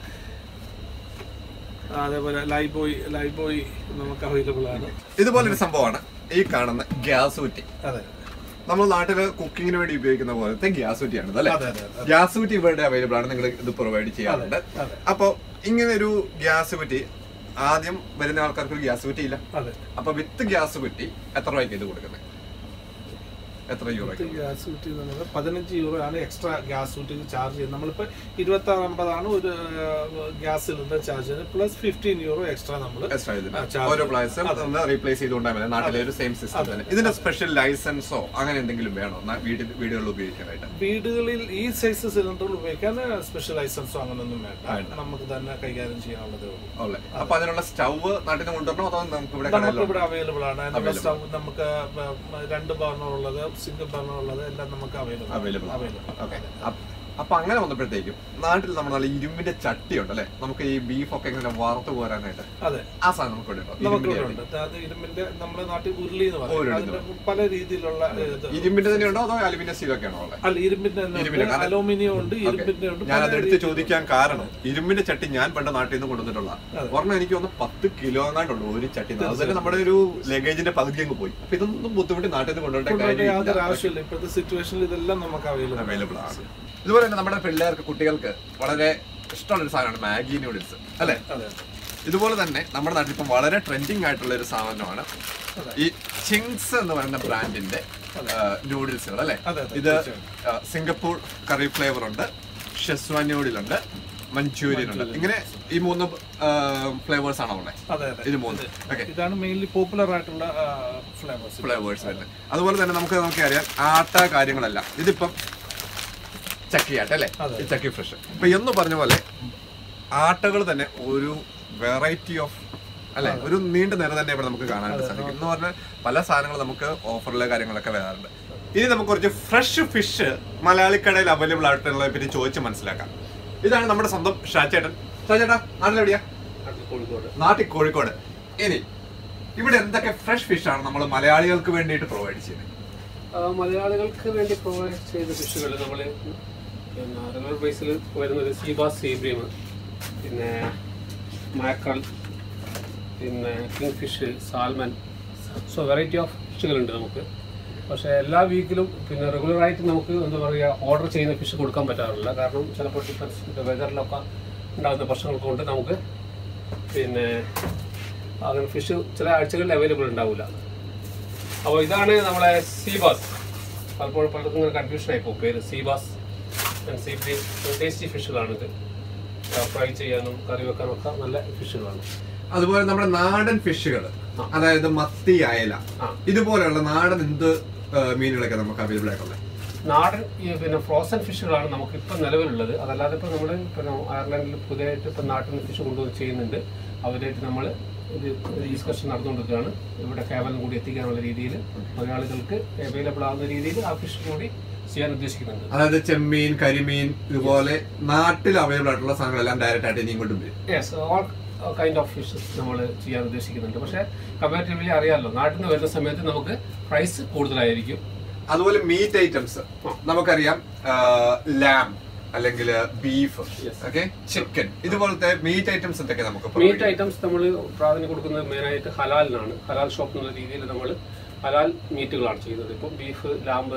അതേപോലെ ലൈബോയ് ലൈബോയ് നമുക്ക് അവൈലബിൾ ആണ് ഇതുപോലെ ഒരു സംഭവമാണ് ഈ കാണുന്ന ഗ്യാസ് കുറ്റി അതെ നമ്മൾ നാട്ടില് കുക്കിങ്ങിന് വേണ്ടി ഉപയോഗിക്കുന്ന പോലത്തെ ഗ്യാസ് കുറ്റിയാണ് അല്ലേ അതെ അതെ ഗ്യാസ് കുറ്റി ഇവിടെ അവൈലബിൾ ആണ് നിങ്ങൾ ഇത് പ്രൊവൈഡ് ചെയ്യാറുണ്ട് അതെ. അപ്പൊ ഇങ്ങനെ ഒരു ഗ്യാസ് കുറ്റി ആദ്യം വരുന്ന ആൾക്കാർക്ക് ഒരു ഗ്യാസ് കുറ്റി ഇല്ല അതെ അപ്പൊ വിത്ത് ഗ്യാസ് കുറ്റി എത്ര രൂപയ്ക്ക് ഇത് കൊടുക്കുന്നത് എത്ര യൂറോയ്ക്ക് ഗ്യാസ് കുറ്റി നമുക്ക് പതിനഞ്ച് യൂറോ ആണ് എക്സ്ട്രാ ഗ്യാസ് കുറ്റിക്ക് ചാർജ് ചെയ്യുന്നത് നമ്മളിപ്പോൾ ഇരുപത്തി ആറ് അമ്പതാണ് ഒരു ഗ്യാസ് സിലിണ്ടർ ചാർജ് ചെയ്യുന്നത് പ്ലസ് ഫിഫ്റ്റീൻ യൂറോ എക്സ്ട്രാ നമ്മൾ എക്സ്ട്രാ ഇതിന് ആ, charge. ഓരോ പ്ലേസും ഒന്ന് റീപ്ലേസ് ചെയ്തുകൊണ്ടാൽ മതി നാട്ടിലെ ഒരു സെയിം സിസ്റ്റം തന്നെ ഇതിന്റെ സ്പെഷ്യൽ ലൈസൻസോ അങ്ങനെ എന്തെങ്കിലും വേണോ ന- വീട്ടിൽ വീടുകളിൽ ഉപയോഗിക്കാനായിട്ട് വീടുകളിൽ ഈ സൈസ് സിലിണ്ടറുകൾ ഉപയോഗിക്കാൻ സ്പെഷ്യൽ ലൈസൻസോ അങ്ങനെയൊന്നും വേണ്ട വേണ്ട. നമുക്ക് തന്നെ കൈകാര്യം ചെയ്യാനുള്ളതേ ഉള്ളൂ ഉള്ളേ അപ്പൊ അതിനുള്ള സ്റ്റവ് നാട്ടിൽ നിന്ന് കൊണ്ടുവരണോ അതോ നമുക്ക് ഇവിടെ നമുക്ക് കടയിലോ ഇവിടെ അവൈലബിൾ ആണ് അതിനുള്ള സ്റ്റവ് നമുക്ക് ബ- രണ്ട് ബർണർ ഉള്ളത് സിംഗിൾ ബർണർ ഉള്ളത് എല്ലാം നമുക്ക് അവൈലബിൾ അവൈലബിൾ അവൈലബിൾ ഓക്കെ അപ്പൊ അങ്ങനെ വന്നപ്പോഴത്തേക്കും നാട്ടിൽ നമ്മുടെ നല്ല ഇരുമ്പിന്റെ ചട്ടി ഉണ്ടല്ലേ നമുക്ക് ഈ ബീഫ് ഒക്കെ ഇങ്ങനെ വറുത്ത് പോരാനായിട്ട് അതെ ആ സാധനം നമുക്ക് ഇവിടെ ഉണ്ടോ നമുക്ക് ഇരുമ്പിന്റെ ഇവിടെ ഉണ്ട് അത് ഇരുമ്പിന്റെ നമ്മുടെ നാട്ടിൽ ഉരുളി എന്ന് പറയും ഉരുളി അതിന്റെ പല രീതിയിലുള്ള ഇത് ചട്ടി. ഇരുമ്പിന്റെ തന്നെ ഉണ്ടോ അതോ അലുമിനിയം സ്റ്റീൽ ഒക്കെയാണോ ഉള്ളത് അല്ല ഇരുമ്പിന്റെ തന്നെ ഇരുമ്പിന്റെ, ഉണ്ട് കാരണം- അലൂമിനിയം ഉണ്ട് ഇരുമ്പിന്റെ ഉണ്ട് ഞാൻ പല അതെടുത്ത് രീതിയിൽ- ചോദിക്കാൻ കാരണം ഇരുമ്പിന്റെ ചട്ടി ഞാൻ പണ്ട് നാട്ടിൽ നിന്ന് കൊണ്ടുവന്നിട്ടുള്ള അതെ. ഒരെണ്ണം എനിക്ക് ഒന്ന് പത്ത് കിലോ എങ്ങാണ്ടുള്ളൂ ഒരു ചട്ടി അത് തന്നെ നമ്മുടെ ഒരു ലഗേജിന്റെ പകുതി അങ്ങ് പോയി അപ്പൊ ഇതൊന്നും ബുദ്ധിമുട്ടി നാട്ടിൽ നിന്ന് കൊണ്ടുവരേണ്ട കൊണ്ടുവരേണ്ട യാതൊരു കാര്യമില്ല ആവശ്യമില്ല ഇപ്പോഴത്തെ സിറ്റുവേഷനിൽ ഇതെല്ലാം നമുക്ക് അവൈലബിൾ അവൈലബിൾ ആണ് ഇതുപോലെ തന്നെ നമ്മുടെ പിള്ളേർക്ക് കുട്ടികൾക്ക് വളരെ ഇഷ്ടമുള്ള ഒരു സാധനമാണ് മാഗി നൂഡിൽസ് അല്ലെ അതെ ഇതുപോലെ തന്നെ നമ്മുടെ നാട്ടിൽ ഇപ്പം വളരെ ട്രെൻഡിങ് ആയിട്ടുള്ള ഒരു സാധനമാണ് ഈ ചിങ്സ് എന്ന് പറയുന്ന ബ്രാൻഡിന്റെ നൂഡിൽസുകൾ അല്ലെ അതെ, അതെ, ഇത് ആ, സിംഗപ്പൂർ കറി ഫ്ലേവർ ഉണ്ട് ഷെസ്വാൻ നൂഡിലുണ്ട് മഞ്ചൂരിയൻ ഉണ്ട് ഇങ്ങനെ ഈ മൂന്ന് ഫ്ലേവേഴ്സ് ആണോ ഉള്ളത് അതെ അതെ ഇത് മൂന്ന് ഓക്കെ ഇതാണ് മെയിൻലി പോപ്പുലർ ആയിട്ടുള്ള ഫ്ലേവേഴ്സ് ഫ്ലേവേഴ്സ് വരുന്നത് അതുപോലെ തന്നെ നമുക്ക് നോക്കിയറിയാം ആട്ട കാര്യങ്ങളെല്ലാം ഇതിപ്പം ചക്കിയാട്ട അല്ലേ അതെ. ഈ ചക്കി ഫ്രഷ് ഇപ്പൊ എന്ന് പറഞ്ഞ പോലെ ആട്ടകൾ തന്നെ ഒരു വെറൈറ്റി ഓഫ് അല്ലെ ഒരു നീണ്ട നിര തന്നെ ഇവിടെ നമുക്ക് കാണാനായിട്ട് സാധിക്കും എന്ന് പറഞ്ഞാൽ പല സാധനങ്ങൾ നമുക്ക് ഓഫറിലെ കാര്യങ്ങളൊക്കെ വരാറുണ്ട് ഇനി നമുക്ക് കുറച്ച് ഫ്രഷ് ഫിഷ് മലയാളിക്കടയിൽ അവൈലബിൾ ആയിട്ടുള്ളതിനെ പറ്റി ചോദിച്ച് മനസ്സിലാക്കാം ഇതാണ് നമ്മുടെ സ്വന്തം ഷാച്ചേട്ടൻ ഷാച്ചേട്ടാ നാട്ടിലെവിടെയാ കോഴിക്കോട് നാട്ടിൽ കോഴിക്കോട് ഇനി ഇവിടെ എന്തൊക്കെ ഫ്രഷ് ഫിഷ് ആണ് നമ്മൾ മലയാളികൾക്ക് വേണ്ടിയിട്ട് പ്രൊവൈഡ് ചെയ്യുന്നത് ആ, മലയാളികൾക്ക് വേണ്ടി പ്രൊവൈഡ് ചെയ്ത ഫിഷുകൾ നമ്മൾ പിന്നെ റെഗുലർ ബേസിൽ വരുന്നത് സീബാസ് സീബ്രീം പിന്നെ മാക്രൽ പിന്നെ king fish salmon so variety of ഫിഷുകളുണ്ട് നമുക്ക് പക്ഷേ എല്ലാ വീക്കിലും പിന്നെ റെഗുലറായിട്ട് നമുക്ക് എന്താ പറയുക ഓർഡർ ചെയ്യുന്ന ഫിഷ് കൊടുക്കാൻ പറ്റാറില്ല കാരണം ചിലപ്പോൾ ഡിഫറൻസ് വെതറിലൊക്കെ ഉണ്ടാകുന്ന പ്രശ്നങ്ങൾ കൊണ്ട് നമുക്ക് പിന്നെ അങ്ങനെ ഫിഷ് ചില ആഴ്ചകളിൽ അവൈലബിൾ ഉണ്ടാവില്ല അപ്പോൾ ഇതാണ് നമ്മളെ സീബാസ് പലപ്പോഴും പലർക്കും ഇങ്ങനെ കൺഫ്യൂഷൻ ആയിപ്പോൾ പേര് സീബാസ് ആൻഡ് സീ ടേസ്റ്റി ഫിഷുകളാണിത് ഫ്രൈ ചെയ്യാനും കറി വെക്കാനും ഒക്കെ നല്ല ഫിഷുകളാണ് അതുപോലെ നമ്മുടെ നാടൻ ഫിഷുകൾ അതായത് മത്തി അയല ആ. ഇതുപോലെയുള്ള നാടൻ എന്ത് ആ, മീനുകളൊക്കെ നമുക്ക് അവൈലബിൾ ആയിട്ടുള്ളത് നാടൻ ഈ പിന്നെ ഫ്രോസൺ ഫിഷുകളാണ് നമുക്ക് ഇപ്പം നിലവിലുള്ളത് അതല്ലാതെ ഇപ്പോൾ നമ്മൾ പിന്നെ അയർലൻഡിൽ പുതിയതായിട്ട് ഇപ്പം നാട്ടിൽ നിന്ന് ഫിഷ് കൊണ്ടുവന്ന് ചെയ്യുന്നുണ്ട് അവരായിട്ട് നമ്മൾ ഇത് ഡിസ്കഷൻ നടന്നുകൊണ്ടിരിക്കുകയാണ് ഇവിടെ കേവലം കൂടി എത്തിക്കാനുള്ള രീതിയിൽ മലയാളികൾക്ക് അവൈലബിൾ ആവുന്ന രീതിയിൽ ആ ഫിഷ് കൂടി ചെയ്യാൻ ഉദ്ദേശിക്കുന്നുണ്ട് അതായത് ചെമ്മീൻ കരിമീൻ ഇതുപോലെ നാട്ടിൽ അവൈലബിൾ ആയിട്ടുള്ള സാധനങ്ങളെല്ലാം ഡയറക്റ്റ് ആയിട്ട് ഇനി ഇങ്ങോട്ടും വരും yes all kind of fishes നമ്മൾ ചെയ്യാൻ ഉദ്ദേശിക്കുന്നുണ്ട് പക്ഷേ കമ്പാരിറ്റീവ്ലി അറിയാമല്ലോ നാട്ടിൽ നിന്ന് വരുന്ന സമയത്ത് നമുക്ക് പ്രൈസ് കൂടുതലായിരിക്കും അതുപോലെ മീറ്റ് ഐറ്റംസ് നമുക്കറിയാം ലാം അല്ലെങ്കിൽ ബീഫ് ഓക്കെ ചിക്കൻ ഇതുപോലത്തെ മീറ്റ് ഐറ്റംസ് എന്തൊക്കെ നമുക്ക് provide മീറ്റ് ഐറ്റംസ് നമ്മൾ പ്രാധാന്യം കൊടുക്കുന്നത് മെയിനായിട്ട് ഹലാലിനാണ് ഹലാൽ ഷോപ്പ് എന്നുള്ള രീതിയിൽ നമ്മൾ ഹലാൽ മീറ്റുകളാണ് ചെയ്യുന്നത് ഇപ്പം ബീഫ് ലാമ്പ്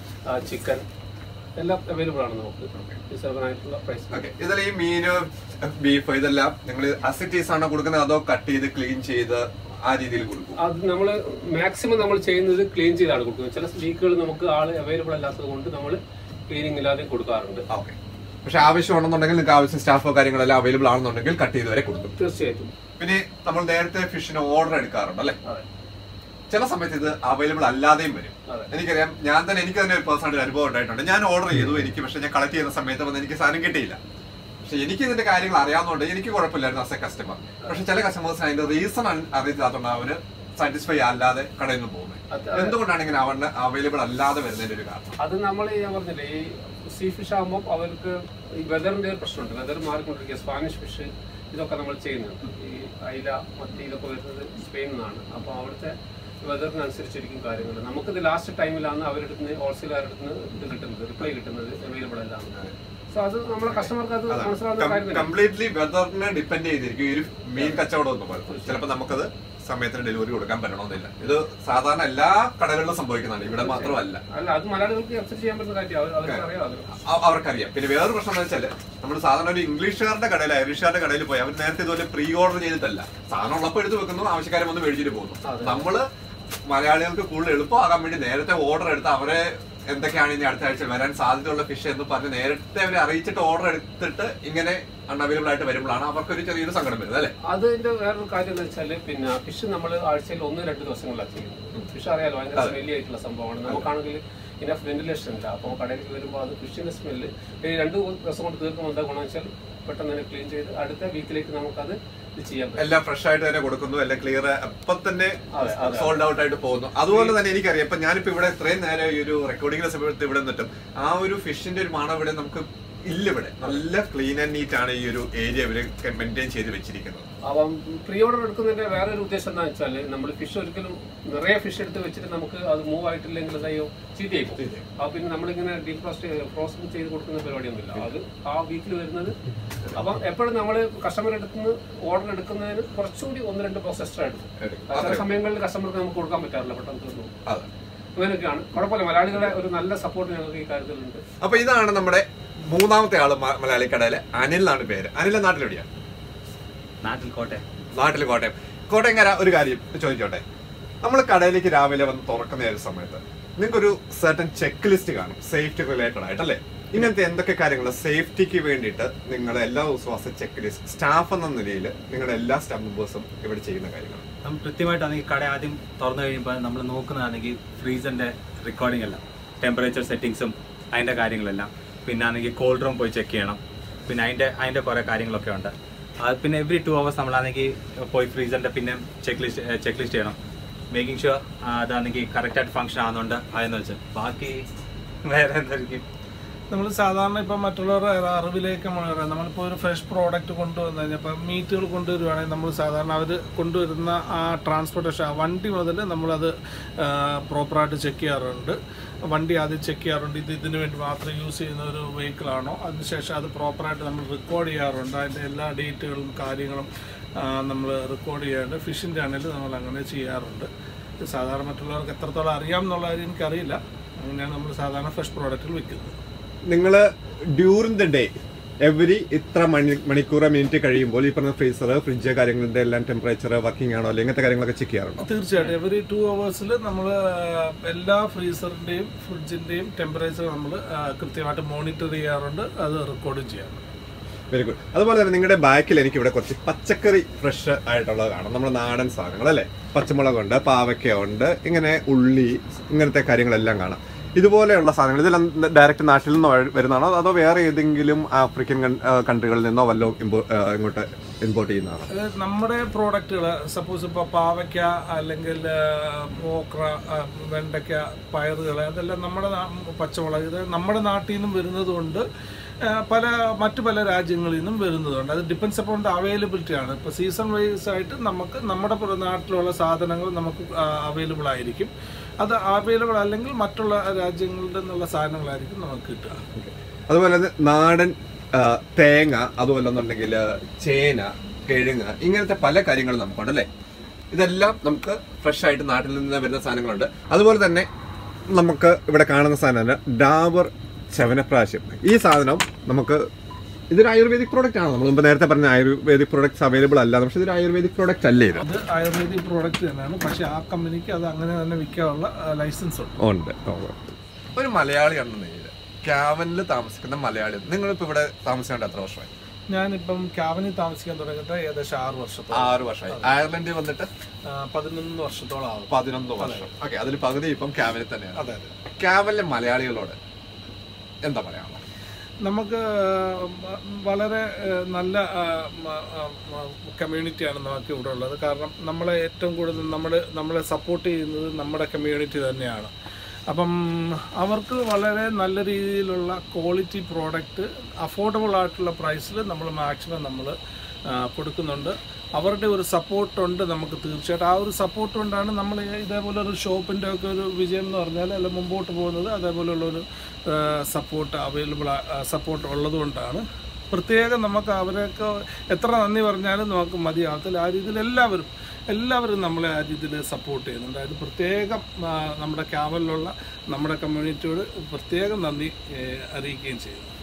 ചിക്കൻ എല്ലാം അവൈലബിൾ ആണ് നമുക്ക് റിസർവൻ ആയിട്ടുള്ള പ്രൈസ് ഓക്കെ ഇതിൽ ഈ മീന് ബീഫ് ഇതെല്ലാം നിങ്ങൾ അസിറ്റീസ് ആണോ കൊടുക്കുന്നത് അതോ കട്ട് ചെയ്ത് ക്ലീൻ ചെയ്ത് ആ രീതിയിൽ കൊടുക്കും അത് നമ്മൾ മാക്സിമം നമ്മൾ ചെയ്യുന്നത് ക്ലീൻ ചെയ്താണ് കൊടുക്കുന്നത് ചില വീക്കുകൾ നമുക്ക് ആൾ അവൈലബിൾ അല്ലാത്തത് കൊണ്ട് നമ്മൾ ക്ലീനിങ് ഇല്ലാതെ കൊടുക്കാറുണ്ട് ഓക്കെ പക്ഷെ ആവശ്യമുണ്ടെന്നുണ്ടെങ്കിൽ നിങ്ങൾക്ക് ആവശ്യം സ്റ്റാഫോ കാര്യങ്ങളെല്ലാം അവൈലബിൾ ആണെന്നുണ്ടെങ്കിൽ കട്ട് ചെയ്ത് വരെ കൊടുക്കും തീർച്ചയായിട്ടും പിന്നെ നമ്മൾ നേരത്തെ ഫിഷിന് ഓർഡർ എടുക്കാറുണ്ട് അല്ലെ അതെ ചില സമയത്ത് ഇത് അവൈലബിൾ അല്ലാതെയും വരും അതെ. എനിക്കറിയാം ഞാൻ തന്നെ എനിക്ക് തന്നെ ഒരു പേഴ്സണൽ ഒരു അനുഭവം ഉണ്ടായിട്ടുണ്ട് ഞാൻ ഓർഡർ ചെയ്തു എനിക്ക് പക്ഷെ ഞാൻ കളക്ട് ചെയ്യുന്ന സമയത്ത് വന്ന് എനിക്ക് സാധനം കിട്ടിയില്ല പക്ഷെ എനിക്ക് ഇതിന്റെ കാര്യങ്ങൾ അറിയാവുന്നതുകൊണ്ട് എനിക്ക് കുഴപ്പമില്ലായിരുന്നു ആസ് എ കസ്റ്റമർ പക്ഷെ ചില കസ്റ്റമേഴ്സിന് അതിന്റെ റീസൺ അറിയത്തില്ലാത്തതുകൊണ്ട് അവര് സാറ്റിസ്ഫൈ അല്ലാതെ കടയിൽ നിന്ന് പോകുന്നത് അത് എന്തുകൊണ്ടാണ് ഇങ്ങനെ അവന് അവൈലബിൾ അല്ലാതെ വരുന്നതിന്റെ ഒരു കാരണം അത് നമ്മൾ ഞാൻ പറഞ്ഞില്ലേ ഈ സീ ഫിഷ് ആകുമ്പോൾ അവർക്ക് ഈ വെതറിന്റെ ഒരു പ്രശ്നമുണ്ട് വെതർ മാറിക്കൊണ്ടിരിക്കുക സ്പാനിഷ് ഫിഷ് ഇതൊക്കെ നമ്മൾ ചെയ്യുന്നുണ്ട് ഈ അയില മത്തി ഇതൊക്കെ വരുന്നത് സ്പെയിനിൽ നിന്നാണ് അപ്പോൾ അവിടുത്തെ വെതറിനനുസരിച്ചിരിക്കും കാര്യങ്ങൾ നമുക്കിത് ലാസ്റ്റ് ടൈമിലാണ് അവരുടെ അടുത്ത് നിന്ന് ഹോൾസെയിലാരുടെ അടുത്ത് നിന്ന് ഇത് കിട്ടുന്നത് റിപ്ലൈ കിട്ടുന്നത് അവൈലബിൾ അല്ല സോ അത് നമ്മളെ കസ്റ്റമർക്ക് അത് മനസ്സിലാവുന്ന കാര്യം തന്നെ കംപ്ലീറ്റ്ലി വെതറിനെ ഡിപ്പെൻഡ് ചെയ്തിരിക്കും ഈ ഒരു മീൻ കച്ചവടം എന്ന് പറയുന്നത് ചിലപ്പോൾ നമുക്കത് സമയത്തിന് ഡെലിവറി കൊടുക്കാൻ പറ്റണമെന്നില്ല ഇത് സാധാരണ എല്ലാ കടകളിലും സംഭവിക്കുന്നതാണ് ഇവിടെ മാത്രമല്ല അല്ല അത് മലയാളികൾക്ക് അക്സെപ്റ്റ് ചെയ്യാൻ പറ്റുന്ന കാര്യം അവർ അവർക്ക് അറിയാം അത് അ- അവർക്കറിയാം പിന്നെ വേറൊരു പ്രശ്നം എന്ന് വെച്ചാൽ നമ്മൾ സാധാരണ ഒരു ഇംഗ്ലീഷുകാരുടെ കടയിൽ ഐറിഷുകാരുടെ കടയിൽ പോയി അവർ നേരത്തെ ഇതുപോലെ പ്രീ ഓർഡർ ചെയ്തിട്ടല്ല സാധനം ഉള്ളപ്പോൾ എടുത്ത് വെക്കുന്നു ആവശ്യക്കാരെ വന്ന് മേടിച്ചിട്ട് പോകുന്നു നമ്മള് മലയാളികൾക്ക് കൂടുതൽ എളുപ്പമാകാൻ വേണ്ടി നേരത്തെ ഓർഡർ എടുത്ത് അവരെ എന്തൊക്കെയാണ് ഇനി അടുത്ത ആഴ്ച വരാൻ സാധ്യതയുള്ള ഫിഷ് എന്ന് പറഞ്ഞ് നേരത്തെ അവരെ അറിയിച്ചിട്ട് ഓർഡർ എടുത്തിട്ട് ഇങ്ങനെ അൺഅവൈലബിൾ ആയിട്ട് വരുമ്പോഴാണ് അവർക്കൊരു ചെറിയൊരു സങ്കടം വരുന്നത് അല്ലേ അതിന്റെ വേറൊരു കാര്യം എന്ന് വെച്ചാൽ പിന്നെ ഫിഷ് നമ്മൾ ആഴ്ചയിൽ ഒന്ന് രണ്ട് ദിവസങ്ങളിലാണ് ചെയ്യുന്നത് ഫിഷ് അറിയാലോ ഭയങ്കര സ്മെല്ലി ആയിട്ടുള്ള സംഭവമാണ് നമുക്കാണെങ്കിൽ ഇനഫ് വെന്റിലേഷൻ ഇല്ല അപ്പോൾ കടയിലേക്ക് വരുമ്പോൾ അത് ഫിഷിന്റെ സ്മെല്ല് രണ്ട് ദിവസം കൊണ്ട് തീർക്കുമ്പോൾ എന്താ ഗുണം വെച്ചാൽ പെട്ടെന്ന് തന്നെ ക്ലീൻ ചെയ്ത് അടുത്ത വീക്കിലേക്ക് നമുക്കത് ഇത് ചെയ്യാൻ പറ്റും എല്ലാം ഫ്രഷ് ആയിട്ട് തന്നെ കൊടുക്കുന്നു എല്ലാം ക്ലിയർ അപ്പൊ തന്നെ അതെ, അതെ. സോൾഡ് ഔട്ട് ആയിട്ട് പോകുന്നു അതുപോലെ തന്നെ എനിക്കറിയാം ഇപ്പൊ ഞാനിപ്പോ ഇവിടെ ഇത്രയും നേരം ഈ ഒരു റെക്കോർഡിംഗിന്റെ സമയത്ത് ഇവിടെ നിന്നിട്ടും ആ ഒരു ഫിഷിന്റെ ഒരു മണം ഇവിടെ നമുക്ക് ഇല്ല ഇവിടെ നല്ല ക്ലീൻ ആൻഡ് നീറ്റ് ആണ് ഈ ഒരു ഏരിയ ഇവര് മെയിൻറ്റെയിൻ ചെയ്ത് വെച്ചിരിക്കുന്നത് അപ്പം പ്രീ ഓർഡർ എടുക്കുന്നതിന്റെ വേറൊരു ഉദ്ദേശം എന്താ വെച്ചാൽ നമ്മൾ ഫിഷ് ഒരിക്കലും നിറയെ ഫിഷ് എടുത്ത് വെച്ചിട്ട് നമുക്ക് അത് മൂവ് ആയിട്ടില്ലെങ്കിൽ അതായോ ചീത്തയായി പോകും അപ്പൊ പിന്നെ നമ്മളിങ്ങനെ ഡീഫ്രോസ്റ്റ് ഫ്രോസ്റ്റ് ചെയ്ത് കൊടുക്കുന്ന പരിപാടിയൊന്നുമില്ല അത് ആ വീക്കിൽ വരുന്നത് അപ്പം എപ്പോഴും നമ്മൾ കസ്റ്റമർ എടുക്കുന്ന ഓർഡർ എടുക്കുന്നതിന് കുറച്ചുകൂടി ഒന്ന് രണ്ട് പ്രോസസ് എക്സ്ട്രാ എടുക്കും ചില സമയങ്ങളിൽ കസ്റ്റമർക്ക് നമുക്ക് കൊടുക്കാൻ പറ്റാറില്ല പെട്ടെന്ന് തീർന്നു പോകും. അതെ അങ്ങനെയൊക്കെയാണ് കുഴപ്പമില്ല മലയാളികളെ ഒരു നല്ല സപ്പോർട്ട് ഞങ്ങൾക്ക് ഈ കാര്യത്തിലുണ്ട് അപ്പൊ ഇതാണ് നമ്മുടെ മൂന്നാമത്തെ ആള് മ- മലയാളി കടയിലെ അനിൽ എന്നാണ് പേര് അനിലെ നാട്ടിലെവിടെയാണ് നാട്ടിൽ കോട്ടെ നാട്ടിൽ കോട്ടയം കോട്ടയംകാര ഒരു കാര്യം ചോദിച്ചോട്ടെ നമ്മൾ കടയിലേക്ക് രാവിലെ വന്ന് തുറക്കുന്ന ഒരു സമയത്ത് നിങ്ങൾക്കൊരു സർട്ടൻ ചെക്ക് ലിസ്റ്റ് കാണും സേഫ്റ്റി റിലേറ്റഡ് ആയിട്ടല്ലേ ഇങ്ങനത്തെ എന്തൊക്കെ കാര്യങ്ങൾ സേഫ്റ്റിക്ക് വേണ്ടിയിട്ട് നിങ്ങൾ എല്ലാ ദിവസവും as a check list staff എന്ന നിലയിൽ നിങ്ങളുടെ എല്ലാ സ്റ്റാഫ് മെമ്പേഴ്സും ഇവിടെ ചെയ്യുന്ന കാര്യങ്ങൾ നമ്മൾ കൃത്യമായിട്ടാണെങ്കിൽ കട ആദ്യം തുറന്നു കഴിയുമ്പോൾ നമ്മൾ നോക്കുന്നതാണെങ്കിൽ ഫ്രീസറിന്റെ റെക്കോർഡിംഗ് എല്ലാം ടെമ്പറേച്ചർ സെറ്റിങ്സും അതിന്റെ കാര്യങ്ങളെല്ലാം പിന്നെ ആണെങ്കിൽ കോൾഡ് റൂം പോയി ചെക്ക് ചെയ്യണം പിന്നെ അതിന്റെ അതിന്റെ കുറെ കാര്യങ്ങളൊക്കെ ഉണ്ട് അത് പിന്നെ എവറി ടു അവേഴ്സ് നമ്മളാണെങ്കിൽ പോയി ഫ്രീസറിന്റെ പിന്നെ ചെക്ക് ലിസ്റ്റ് ചെക്ക് ലിസ്റ്റ് ചെയ്യണം മേക്കിംഗ് ഷുവർ അതാണെങ്കിൽ കറക്റ്റായിട്ട് ഫംഗ്ഷൻ ആകുന്നുണ്ട് അതെന്ന് വെച്ചാൽ ബാക്കി വേറെ എന്തായിരിക്കും നമ്മൾ സാധാരണ ഇപ്പം മറ്റുള്ളവരുടെ അറിവിലേക്ക് മാറാം നമ്മളിപ്പോൾ ഒരു ഫ്രഷ് പ്രോഡക്റ്റ് കൊണ്ടുവന്നു കഴിഞ്ഞാൽ ഇപ്പം മീറ്റുകൾ കൊണ്ടുവരുവാണെങ്കിൽ നമ്മൾ സാധാരണ അവർ കൊണ്ടുവരുന്ന ആ ട്രാൻസ്പോർട്ടേഷൻ ആ വണ്ടി മുതൽ നമ്മളത് പ്രോപ്പറായിട്ട് ചെക്ക് ചെയ്യാറുണ്ട് വണ്ടി ആദ്യം ചെക്ക് ചെയ്യാറുണ്ട് ഇത് ഇതിന് വേണ്ടി മാത്രം യൂസ് ചെയ്യുന്ന ഒരു വെഹിക്കിളാണോ അതിനുശേഷം അത് പ്രോപ്പറായിട്ട് നമ്മൾ റെക്കോർഡ് ചെയ്യാറുണ്ട് അതിൻ്റെ എല്ലാ ഡേറ്റുകളും കാര്യങ്ങളും നമ്മൾ റെക്കോർഡ് ചെയ്യാറുണ്ട് ഫിഷിൻ്റെ ആണെങ്കിലും നമ്മൾ അങ്ങനെ ചെയ്യാറുണ്ട് ഇത് സാധാരണ മറ്റുള്ളവർക്ക് എത്രത്തോളം അറിയാം എന്നുള്ള കാര്യം എനിക്കറിയില്ല അങ്ങനെയാണ് നമ്മൾ സാധാരണ ഫ്രഷ് പ്രോഡക്റ്റുകൾ വിൽക്കുന്നത് നിങ്ങൾ ഡ്യൂറിങ് ദ ഡേ എവരി ഇത്ര മണി മണിക്കൂർ മിനിറ്റ് കഴിയുമ്പോൾ ഈ പറഞ്ഞ ഫ്രീസർ ഫ്രിഡ്ജ് കാര്യങ്ങളുടെ എല്ലാം ടെമ്പറേച്ചർ വർക്കിംഗ് ആണോ അല്ലെങ്കിൽ ഇങ്ങനത്തെ കാര്യങ്ങളൊക്കെ ചെക്ക് ചെയ്യാറുണ്ടോ തീർച്ചയായിട്ടും എവറി ടു അവേഴ്സിൽ നമ്മൾ എല്ലാ ഫ്രീസറിൻ്റെയും ഫ്രിഡ്ജിൻ്റെയും ടെമ്പറേച്ചർ നമ്മൾ കൃത്യമായിട്ട് മോണിറ്റർ ചെയ്യാറുണ്ട് അത് റെക്കോർഡും ചെയ്യാറുണ്ട് വെരി ഗുഡ് അതുപോലെ തന്നെ നിങ്ങളുടെ ബാക്കിൽ എനിക്ക് ഇവിടെ കുറച്ച് പച്ചക്കറി ഫ്രഷ് ആയിട്ടുള്ളത് കാണാം നമ്മുടെ നാടൻ സാധനങ്ങൾ അല്ലേ പച്ചമുളകുണ്ട് പാവയ്ക്ക ഉണ്ട് ഇങ്ങനെ ഉള്ളി ഇങ്ങനത്തെ കാര്യങ്ങളെല്ലാം കാണാം ഇതുപോലെയുള്ള സാധനങ്ങൾ ഇതെല്ലാം ഡയറക്റ്റ് നാട്ടിൽ നിന്ന് വ- വരുന്നതാണോ അതോ വേറെ ഏതെങ്കിലും ആഫ്രിക്കൻ കൺട്രികളിൽ നിന്നോ വല്ലോ ഇമ്പോ ആ, ഇങ്ങോട്ട് ഇമ്പോർട്ട് ചെയ്യുന്നതാണോ അത് നമ്മുടെ പ്രോഡക്റ്റുകൾ സപ്പോസ് ഇപ്പോൾ പാവയ്ക്ക അല്ലെങ്കിൽ ഓക്ര ആ, വെണ്ടയ്ക്ക പയറുകൾ അതെല്ലാം നമ്മുടെ നാ- പച്ചമുളക് ഇത് നമ്മുടെ നാട്ടിൽ നിന്നും വരുന്നതുകൊണ്ട് ആ, പല മറ്റു പല രാജ്യങ്ങളിൽ നിന്നും വരുന്നതുണ്ട് അത് ഡിപ്പെൻസ് അപ്പോൺ ദ അവൈലബിലിറ്റി ആണ് ഇപ്പോൾ സീസൺ വൈസ് ആയിട്ട് നമുക്ക് നമ്മുടെ പ്ര- നാട്ടിലുള്ള സാധനങ്ങൾ നമുക്ക് അവൈലബിൾ ആയിരിക്കും അത് അവൈലബിൾ അല്ലെങ്കിൽ മറ്റുള്ള രാജ്യങ്ങളിൽ നിന്നുള്ള സാധനങ്ങളായിരിക്കും നമുക്ക് കിട്ടുക അതുപോലെ തന്നെ നാടൻ ആ, തേങ്ങ അതുപോലെ എന്നുണ്ടെങ്കിൽ ചേന കിഴങ്ങ് ഇങ്ങനത്തെ പല കാര്യങ്ങളും നമുക്കുണ്ട് അല്ലേ ഇതെല്ലാം നമുക്ക് ഫ്രഷ് ആയിട്ട് നാട്ടിൽ നിന്ന് വരുന്ന സാധനങ്ങളുണ്ട് അതുപോലെ തന്നെ നമുക്ക് ഇവിടെ കാണുന്ന സാധനമാണ് ഡാബർ ചവനപ്രാശം ഈ സാധനം നമുക്ക് ഇതൊരു ആയുർവേദിക് പ്രോഡക്റ്റ് ആണ് നമ്മൾ മുമ്പ് നേരത്തെ പറഞ്ഞ ആയുർവേദിക് പ്രോഡക്ട്സ് അവൈലബിൾ അല്ല പക്ഷെ ഇതൊരു ആയുർവേദിക് പ്രോഡക്റ്റ് അല്ലേ ഇത് അത് ആയുർവേദിക് പ്രോഡക്റ്റ് തന്നെയാണ് പക്ഷേ ആ കമ്പനിക്ക് അത് അങ്ങനെ തന്നെ വിൽക്കാനുള്ള ലൈസൻസ് ഉണ്ട് ഉണ്ട് ഒരു മലയാളിയാണെന്ന് നീര് ക്യാവനിൽ താമസിക്കുന്ന മലയാളി നിങ്ങളിപ്പോ ഇവിടെ താമസിക്കേണ്ട എത്ര വർഷമായി ഞാനിപ്പം ക്യാബിനിൽ താമസിക്കാൻ തുടങ്ങിയിട്ട് ഏകദേശം ആറ് വർഷത്തോളം ആറ് വർഷമായി അയർലൻഡിൽ വന്നിട്ട് ആ, പതിനൊന്ന് വർഷത്തോളം ആവും പതിനൊന്ന് വർഷം ഓക്കെ അതിൽ പകുതി ഇപ്പം ക്യാബിനിൽ തന്നെയാണ് അതെ അതെ ക്യാബിനിലെ മലയാളികളോട് എന്താ പറയാനുള്ളത് നമുക്ക് വ- വളരെ ഏഹ്, നല്ല കമ്മ്യൂണിറ്റിയാണ് നമുക്ക് ഇവിടെ ഉള്ളത് കാരണം നമ്മളെ ഏറ്റവും കൂടുതൽ നമ്മൾ നമ്മളെ സപ്പോർട്ട് ചെയ്യുന്നത് നമ്മുടെ കമ്മ്യൂണിറ്റി തന്നെയാണ് അപ്പം അവർക്ക് വളരെ നല്ല രീതിയിലുള്ള ക്വാളിറ്റി പ്രോഡക്റ്റ് അഫോർഡബിൾ ആയിട്ടുള്ള പ്രൈസിൽ നമ്മൾ മാക്സിമം നമ്മൾ കൊടുക്കുന്നുണ്ട് അവരുടെ ഒരു സപ്പോർട്ട് ഉണ്ട് നമുക്ക് തീർച്ചയായിട്ടും ആ ഒരു സപ്പോർട്ട് കൊണ്ടാണ് നമ്മൾ ഇതേപോലെ ഒരു ഷോപ്പിൻ്റെ ഒക്കെ ഒരു വിജയം എന്ന് പറഞ്ഞാൽ അല്ല മുമ്പോട്ട് പോകുന്നത് അതേപോലെയുള്ള ഒരു സപ്പോർട്ട് അവൈലബിൾ സപ്പോർട്ട് ഉള്ളതുകൊണ്ടാണ് പ്രത്യേകം നമുക്ക് അവരെയൊക്കെ എത്ര നന്ദി പറഞ്ഞാലും നമുക്ക് മതിയാകത്തില്ല ആ രീതിയിൽ എല്ലാവരും എല്ലാവരും നമ്മളെ ആ രീതിയിൽ സപ്പോർട്ട് ചെയ്യുന്നുണ്ട് അത് പ്രത്യേകം ആ, നമ്മുടെ ക്യാമലിലുള്ള നമ്മുടെ കമ്മ്യൂണിറ്റിയോട് പ്രത്യേകം നന്ദി ഏ, അറിയിക്കുകയും ചെയ്യുന്നു